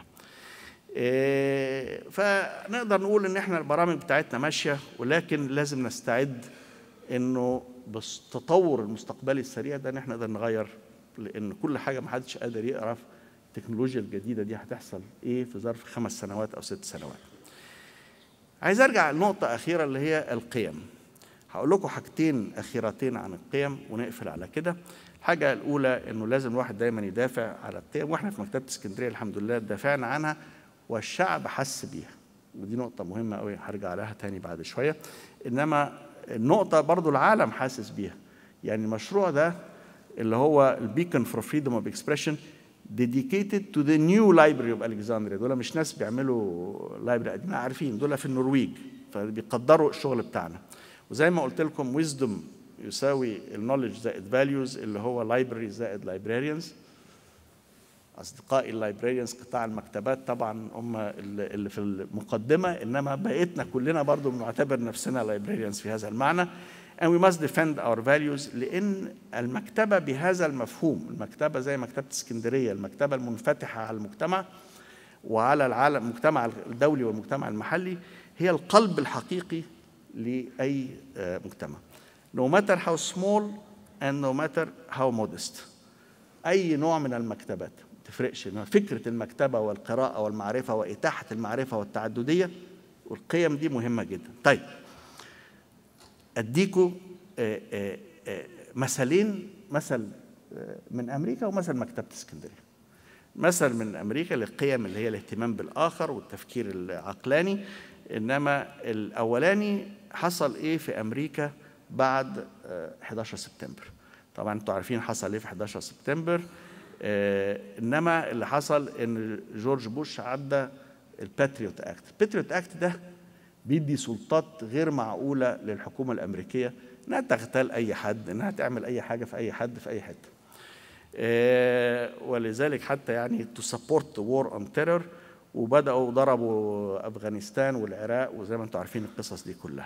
فنقدر نقول ان احنا البرامج بتاعتنا ماشيه ولكن لازم نستعد انه بالتطور المستقبلي السريع ده ان احنا نقدر نغير لان كل حاجه ما حدش قادر يعرف التكنولوجيا الجديده دي هتحصل ايه في ظرف خمس سنوات او ست سنوات. عايز ارجع لنقطه اخيره اللي هي القيم. هقول لكم حاجتين اخيرتين عن القيم ونقفل على كده. الحاجه الاولى انه لازم الواحد دايما يدافع على القيم واحنا في مكتبه اسكندريه الحمد لله دافعنا عنها والشعب حس بيها. ودي نقطه مهمه قوي هرجع لها تاني بعد شويه. انما النقطه برضو العالم حاسس بيها. يعني المشروع ده اللي هو البيكون فور فريدوم اوف اكسبريشن dedicated to the new library of Alexandria دول مش ناس بيعملوا لايبرري قديمة عارفين دول في النرويج فبيقدروا الشغل بتاعنا وزي ما قلت لكم wisdom يساوي النولج زائد values اللي هو library زائد librarians اصدقائي اللايبراريانز قطاع المكتبات طبعا هم اللي في المقدمه انما بقيتنا كلنا برضو بنعتبر نفسنا لايبراريانز في هذا المعنى and we must defend our values لان المكتبه بهذا المفهوم المكتبه زي مكتبه اسكندريه المكتبه المنفتحه على المجتمع وعلى العالم المجتمع الدولي والمجتمع المحلي هي القلب الحقيقي لاي مجتمع no matter how small and no matter how modest اي نوع من المكتبات تفرقش فكرة المكتبة والقراءة والمعرفة وإتاحة المعرفة والتعددية والقيم دي مهمة جدا طيب أديكوا مثلين مثل من أمريكا ومثل مكتبة اسكندرية مثل من أمريكا للقيم اللي هي الاهتمام بالآخر والتفكير العقلاني إنما الأولاني حصل إيه في أمريكا بعد 11 سبتمبر طبعا انتوا عارفين حصل ايه في 11 سبتمبر آه انما اللي حصل ان جورج بوش عدى الباتريوت اكت الباتريوت اكت ده بيدي سلطات غير معقوله للحكومه الامريكيه انها تغتال اي حد انها تعمل اي حاجه في اي حد في اي حته آه ولذلك حتى يعني تو سبورت وور اون تيرور وبداوا ضربوا افغانستان والعراق وزي ما انتم عارفين القصص دي كلها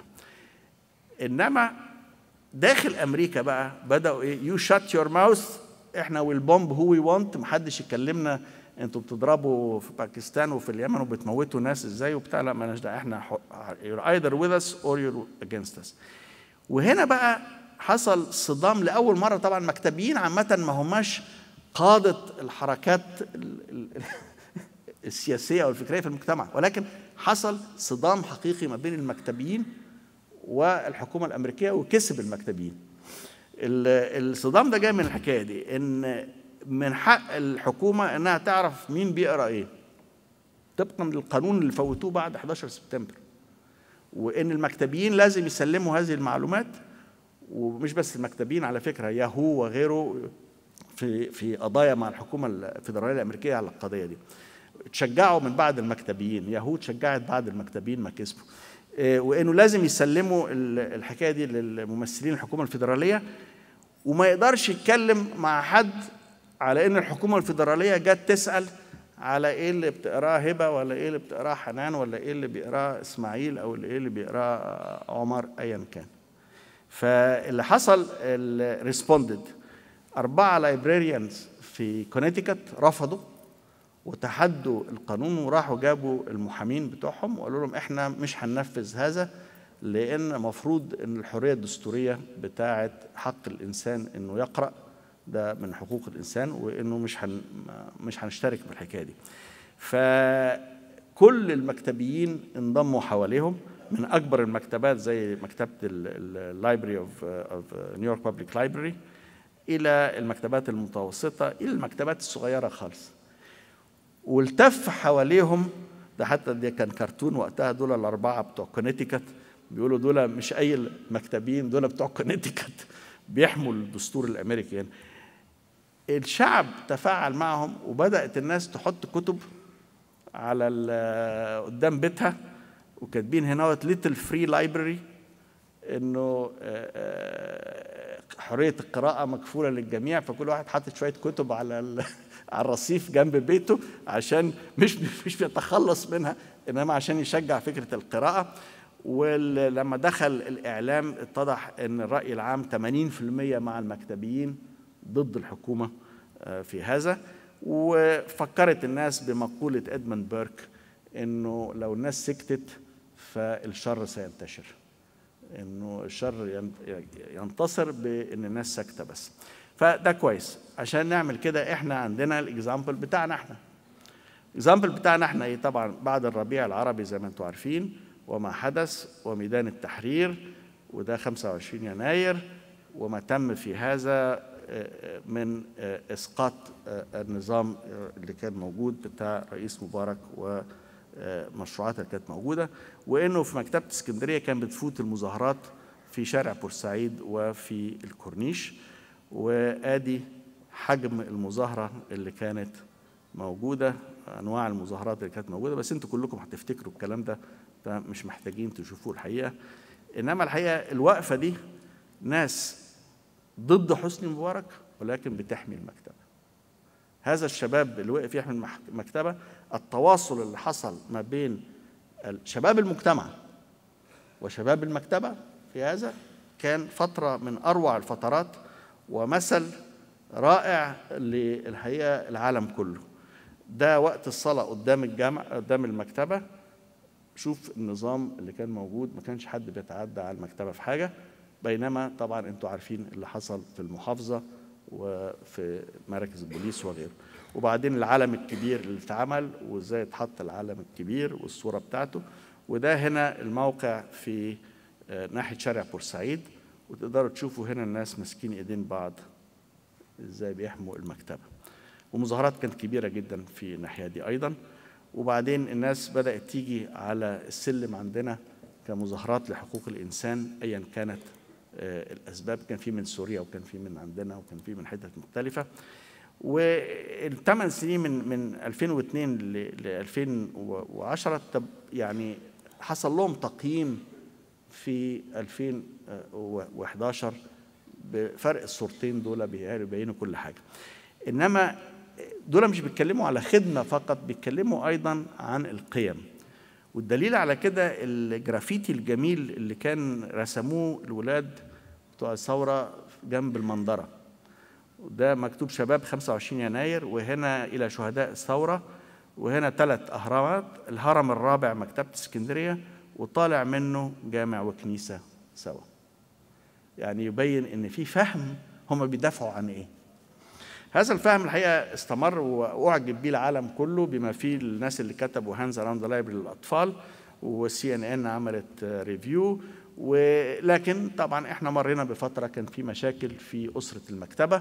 انما داخل امريكا بقى بداوا ايه يو شات يور ماوث احنا والبومب هو وي وانت محدش يكلمنا انتوا بتضربوا في باكستان وفي اليمن وبتموتوا ناس ازاي وبتاع لا مالناش دعوه احنا you're either with us or you're against us وهنا بقى حصل صدام لاول مره طبعا مكتبيين عامه ما هماش قاده الحركات السياسيه او الفكريه في المجتمع ولكن حصل صدام حقيقي ما بين المكتبيين والحكومه الامريكيه وكسب المكتبيين الصدام ده جاي من الحكايه دي ان من حق الحكومه انها تعرف مين بيقرا ايه طبقا للقانون اللي فوتوه بعد 11 سبتمبر وان المكتبيين لازم يسلموا هذه المعلومات ومش بس المكتبيين على فكره ياهو وغيره في في قضايا مع الحكومه الفدراليه الامريكيه على القضيه دي تشجعوا من بعد المكتبيين ياهو تشجعت بعد المكتبيين ما كسبوا وانه لازم يسلموا الحكايه دي للممثلين الحكومه الفيدراليه وما يقدرش يتكلم مع حد على ان الحكومه الفيدراليه جت تسال على ايه اللي بتقراه هبه ولا ايه اللي بتقراه حنان ولا ايه اللي بيقراه اسماعيل او ايه اللي بيقراه عمر ايا كان فاللي حصل ريسبوندد اربعه لايبراريانز في كونيتيكت رفضوا وتحدوا القانون وراحوا جابوا المحامين بتوعهم وقالوا لهم احنا مش هننفذ هذا لان مفروض ان الحريه الدستوريه بتاعه حق الانسان انه يقرا ده من حقوق الانسان وانه مش هن مش هنشترك بالحكايه دي فكل المكتبيين انضموا حواليهم من اكبر المكتبات زي مكتبه اللايبرري اوف اوف نيويورك بابليك لايبرري الى المكتبات المتوسطه الى المكتبات الصغيره خالص والتف حواليهم ده حتى ده كان كرتون وقتها دول الاربعه بتوع كونيتيكت بيقولوا دول مش اي مكتبين دول بتوع كونيتيكت بيحموا الدستور الامريكي يعني. الشعب تفاعل معهم وبدات الناس تحط كتب على قدام بيتها وكاتبين هنا ليتل فري لايبرري انه حريه القراءه مكفوله للجميع فكل واحد حاطط شويه كتب على على الرصيف جنب بيته عشان مش مش بيتخلص منها انما عشان يشجع فكره القراءه ولما دخل الاعلام اتضح ان الراي العام 80% مع المكتبيين ضد الحكومه في هذا وفكرت الناس بمقوله ادموند بيرك انه لو الناس سكتت فالشر سينتشر انه الشر ينتصر بان الناس ساكته بس فده كويس عشان نعمل كده احنا عندنا الاكزامبل بتاعنا احنا الاكزامبل بتاعنا احنا ايه طبعا بعد الربيع العربي زي ما انتم عارفين وما حدث وميدان التحرير وده 25 يناير وما تم في هذا من اسقاط النظام اللي كان موجود بتاع رئيس مبارك ومشروعات اللي كانت موجوده وانه في مكتبه اسكندريه كان بتفوت المظاهرات في شارع بورسعيد وفي الكورنيش وادي حجم المظاهره اللي كانت موجوده انواع المظاهرات اللي كانت موجوده بس انتوا كلكم هتفتكروا الكلام ده فمش محتاجين تشوفوه الحقيقه انما الحقيقه الوقفه دي ناس ضد حسني مبارك ولكن بتحمي المكتبه هذا الشباب اللي وقف يحمي المكتبه التواصل اللي حصل ما بين شباب المجتمع وشباب المكتبه في هذا كان فتره من اروع الفترات ومثل رائع للحقيقه العالم كله ده وقت الصلاه قدام الجامع قدام المكتبه شوف النظام اللي كان موجود ما كانش حد بيتعدى على المكتبه في حاجه بينما طبعا انتوا عارفين اللي حصل في المحافظه وفي مراكز البوليس وغيره وبعدين العلم الكبير اللي اتعمل وازاي اتحط العلم الكبير والصوره بتاعته وده هنا الموقع في ناحيه شارع بورسعيد وتقدروا تشوفوا هنا الناس ماسكين ايدين بعض ازاي بيحموا المكتبه ومظاهرات كانت كبيره جدا في الناحيه دي ايضا وبعدين الناس بدات تيجي على السلم عندنا كمظاهرات لحقوق الانسان ايا كانت الاسباب كان في من سوريا وكان في من عندنا وكان في من حتت مختلفه والثمان سنين من من 2002 ل 2010 يعني حصل لهم تقييم في 2011 بفرق الصورتين دول بيبينوا كل حاجه انما دول مش بيتكلموا على خدمه فقط بيتكلموا ايضا عن القيم والدليل على كده الجرافيتي الجميل اللي كان رسموه الولاد بتوع الثوره جنب المنظره وده مكتوب شباب 25 يناير وهنا الى شهداء الثوره وهنا ثلاث اهرامات الهرم الرابع مكتبه اسكندريه وطالع منه جامع وكنيسه سوا يعني يبين ان في فهم هم بيدافعوا عن ايه هذا الفهم الحقيقه استمر واعجب به العالم كله بما فيه الناس اللي كتبوا هانز اراوند لايبرري للاطفال والسي ان ان عملت ريفيو ولكن طبعا احنا مرينا بفتره كان في مشاكل في اسره المكتبه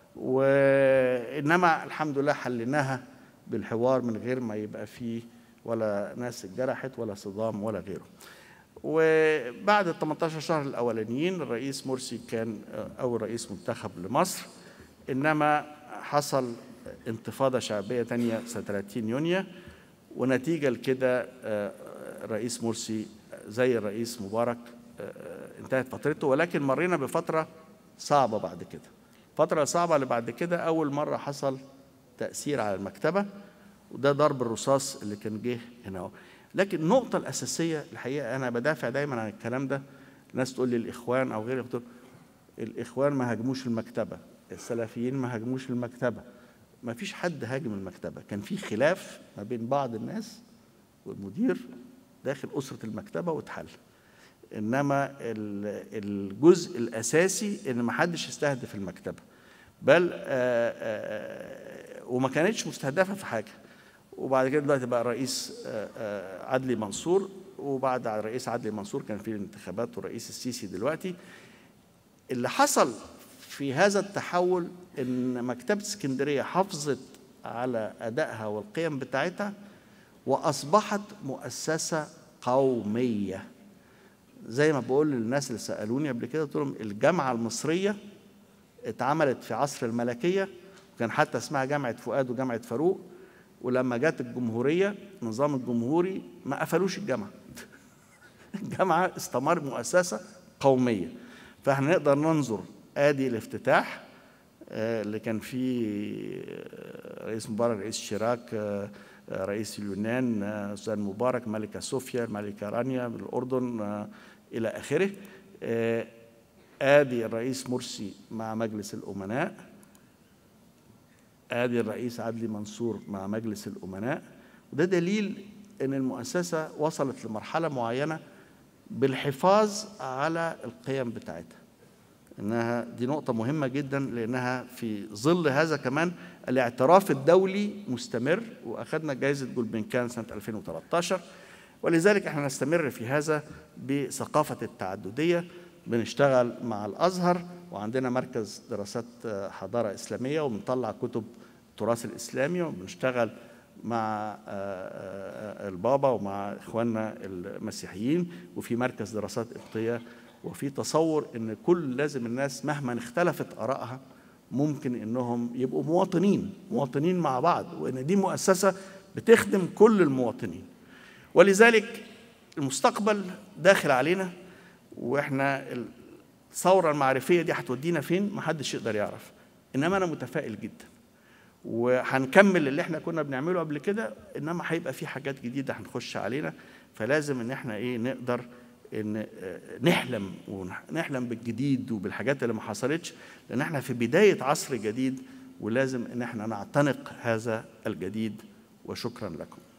وانما الحمد لله حليناها بالحوار من غير ما يبقى فيه ولا ناس اتجرحت ولا صدام ولا غيره وبعد ال 18 شهر الاولانيين الرئيس مرسي كان اول رئيس منتخب لمصر انما حصل انتفاضه شعبيه ثانيه سنه 30 يونيو ونتيجه لكده الرئيس مرسي زي الرئيس مبارك انتهت فترته ولكن مرينا بفتره صعبه بعد كده الفتره الصعبه اللي بعد كده اول مره حصل تاثير على المكتبه وده ضرب الرصاص اللي كان جه هنا لكن النقطه الاساسيه الحقيقه انا بدافع دايما عن الكلام ده الناس تقول لي الاخوان او غيره بتقول الاخوان ما هاجموش المكتبه السلفيين ما هاجموش المكتبه ما فيش حد هاجم المكتبه كان في خلاف ما بين بعض الناس والمدير داخل اسره المكتبه واتحل انما الجزء الاساسي ان ما حدش يستهدف المكتبه بل آآ آآ وما كانتش مستهدفه في حاجه وبعد كده دلوقتي بقى الرئيس عدلي منصور وبعد الرئيس عدلي منصور كان في الانتخابات والرئيس السيسي دلوقتي اللي حصل في هذا التحول ان مكتبه اسكندريه حافظت على ادائها والقيم بتاعتها واصبحت مؤسسه قوميه زي ما بقول للناس اللي سالوني قبل كده قلت لهم الجامعه المصريه اتعملت في عصر الملكيه وكان حتى اسمها جامعه فؤاد وجامعه فاروق ولما جت الجمهوريه النظام الجمهوري ما قفلوش الجامعه الجامعه استمر مؤسسه قوميه فاحنا نقدر ننظر ادي الافتتاح اللي كان فيه رئيس مبارك رئيس شيراك رئيس اليونان استاذ مبارك ملكه صوفيا الملكه رانيا من الاردن الى اخره ادي الرئيس مرسي مع مجلس الامناء ادي الرئيس عدلي منصور مع مجلس الامناء وده دليل ان المؤسسه وصلت لمرحله معينه بالحفاظ على القيم بتاعتها انها دي نقطه مهمه جدا لانها في ظل هذا كمان الاعتراف الدولي مستمر واخذنا جائزه جولبنكان سنه 2013 ولذلك احنا نستمر في هذا بثقافه التعدديه بنشتغل مع الازهر وعندنا مركز دراسات حضاره اسلاميه وبنطلع كتب التراث الاسلامي وبنشتغل مع البابا ومع اخواننا المسيحيين وفي مركز دراسات قبطيه وفي تصور ان كل لازم الناس مهما اختلفت ارائها ممكن انهم يبقوا مواطنين مواطنين مع بعض وان دي مؤسسه بتخدم كل المواطنين ولذلك المستقبل داخل علينا واحنا الثوره المعرفيه دي هتودينا فين محدش يقدر يعرف انما انا متفائل جدا وهنكمل اللي احنا كنا بنعمله قبل كده انما هيبقى في حاجات جديده هنخش علينا فلازم ان احنا ايه نقدر ان نحلم ونحلم بالجديد وبالحاجات اللي ما حصلتش لان احنا في بدايه عصر جديد ولازم ان احنا نعتنق هذا الجديد وشكرا لكم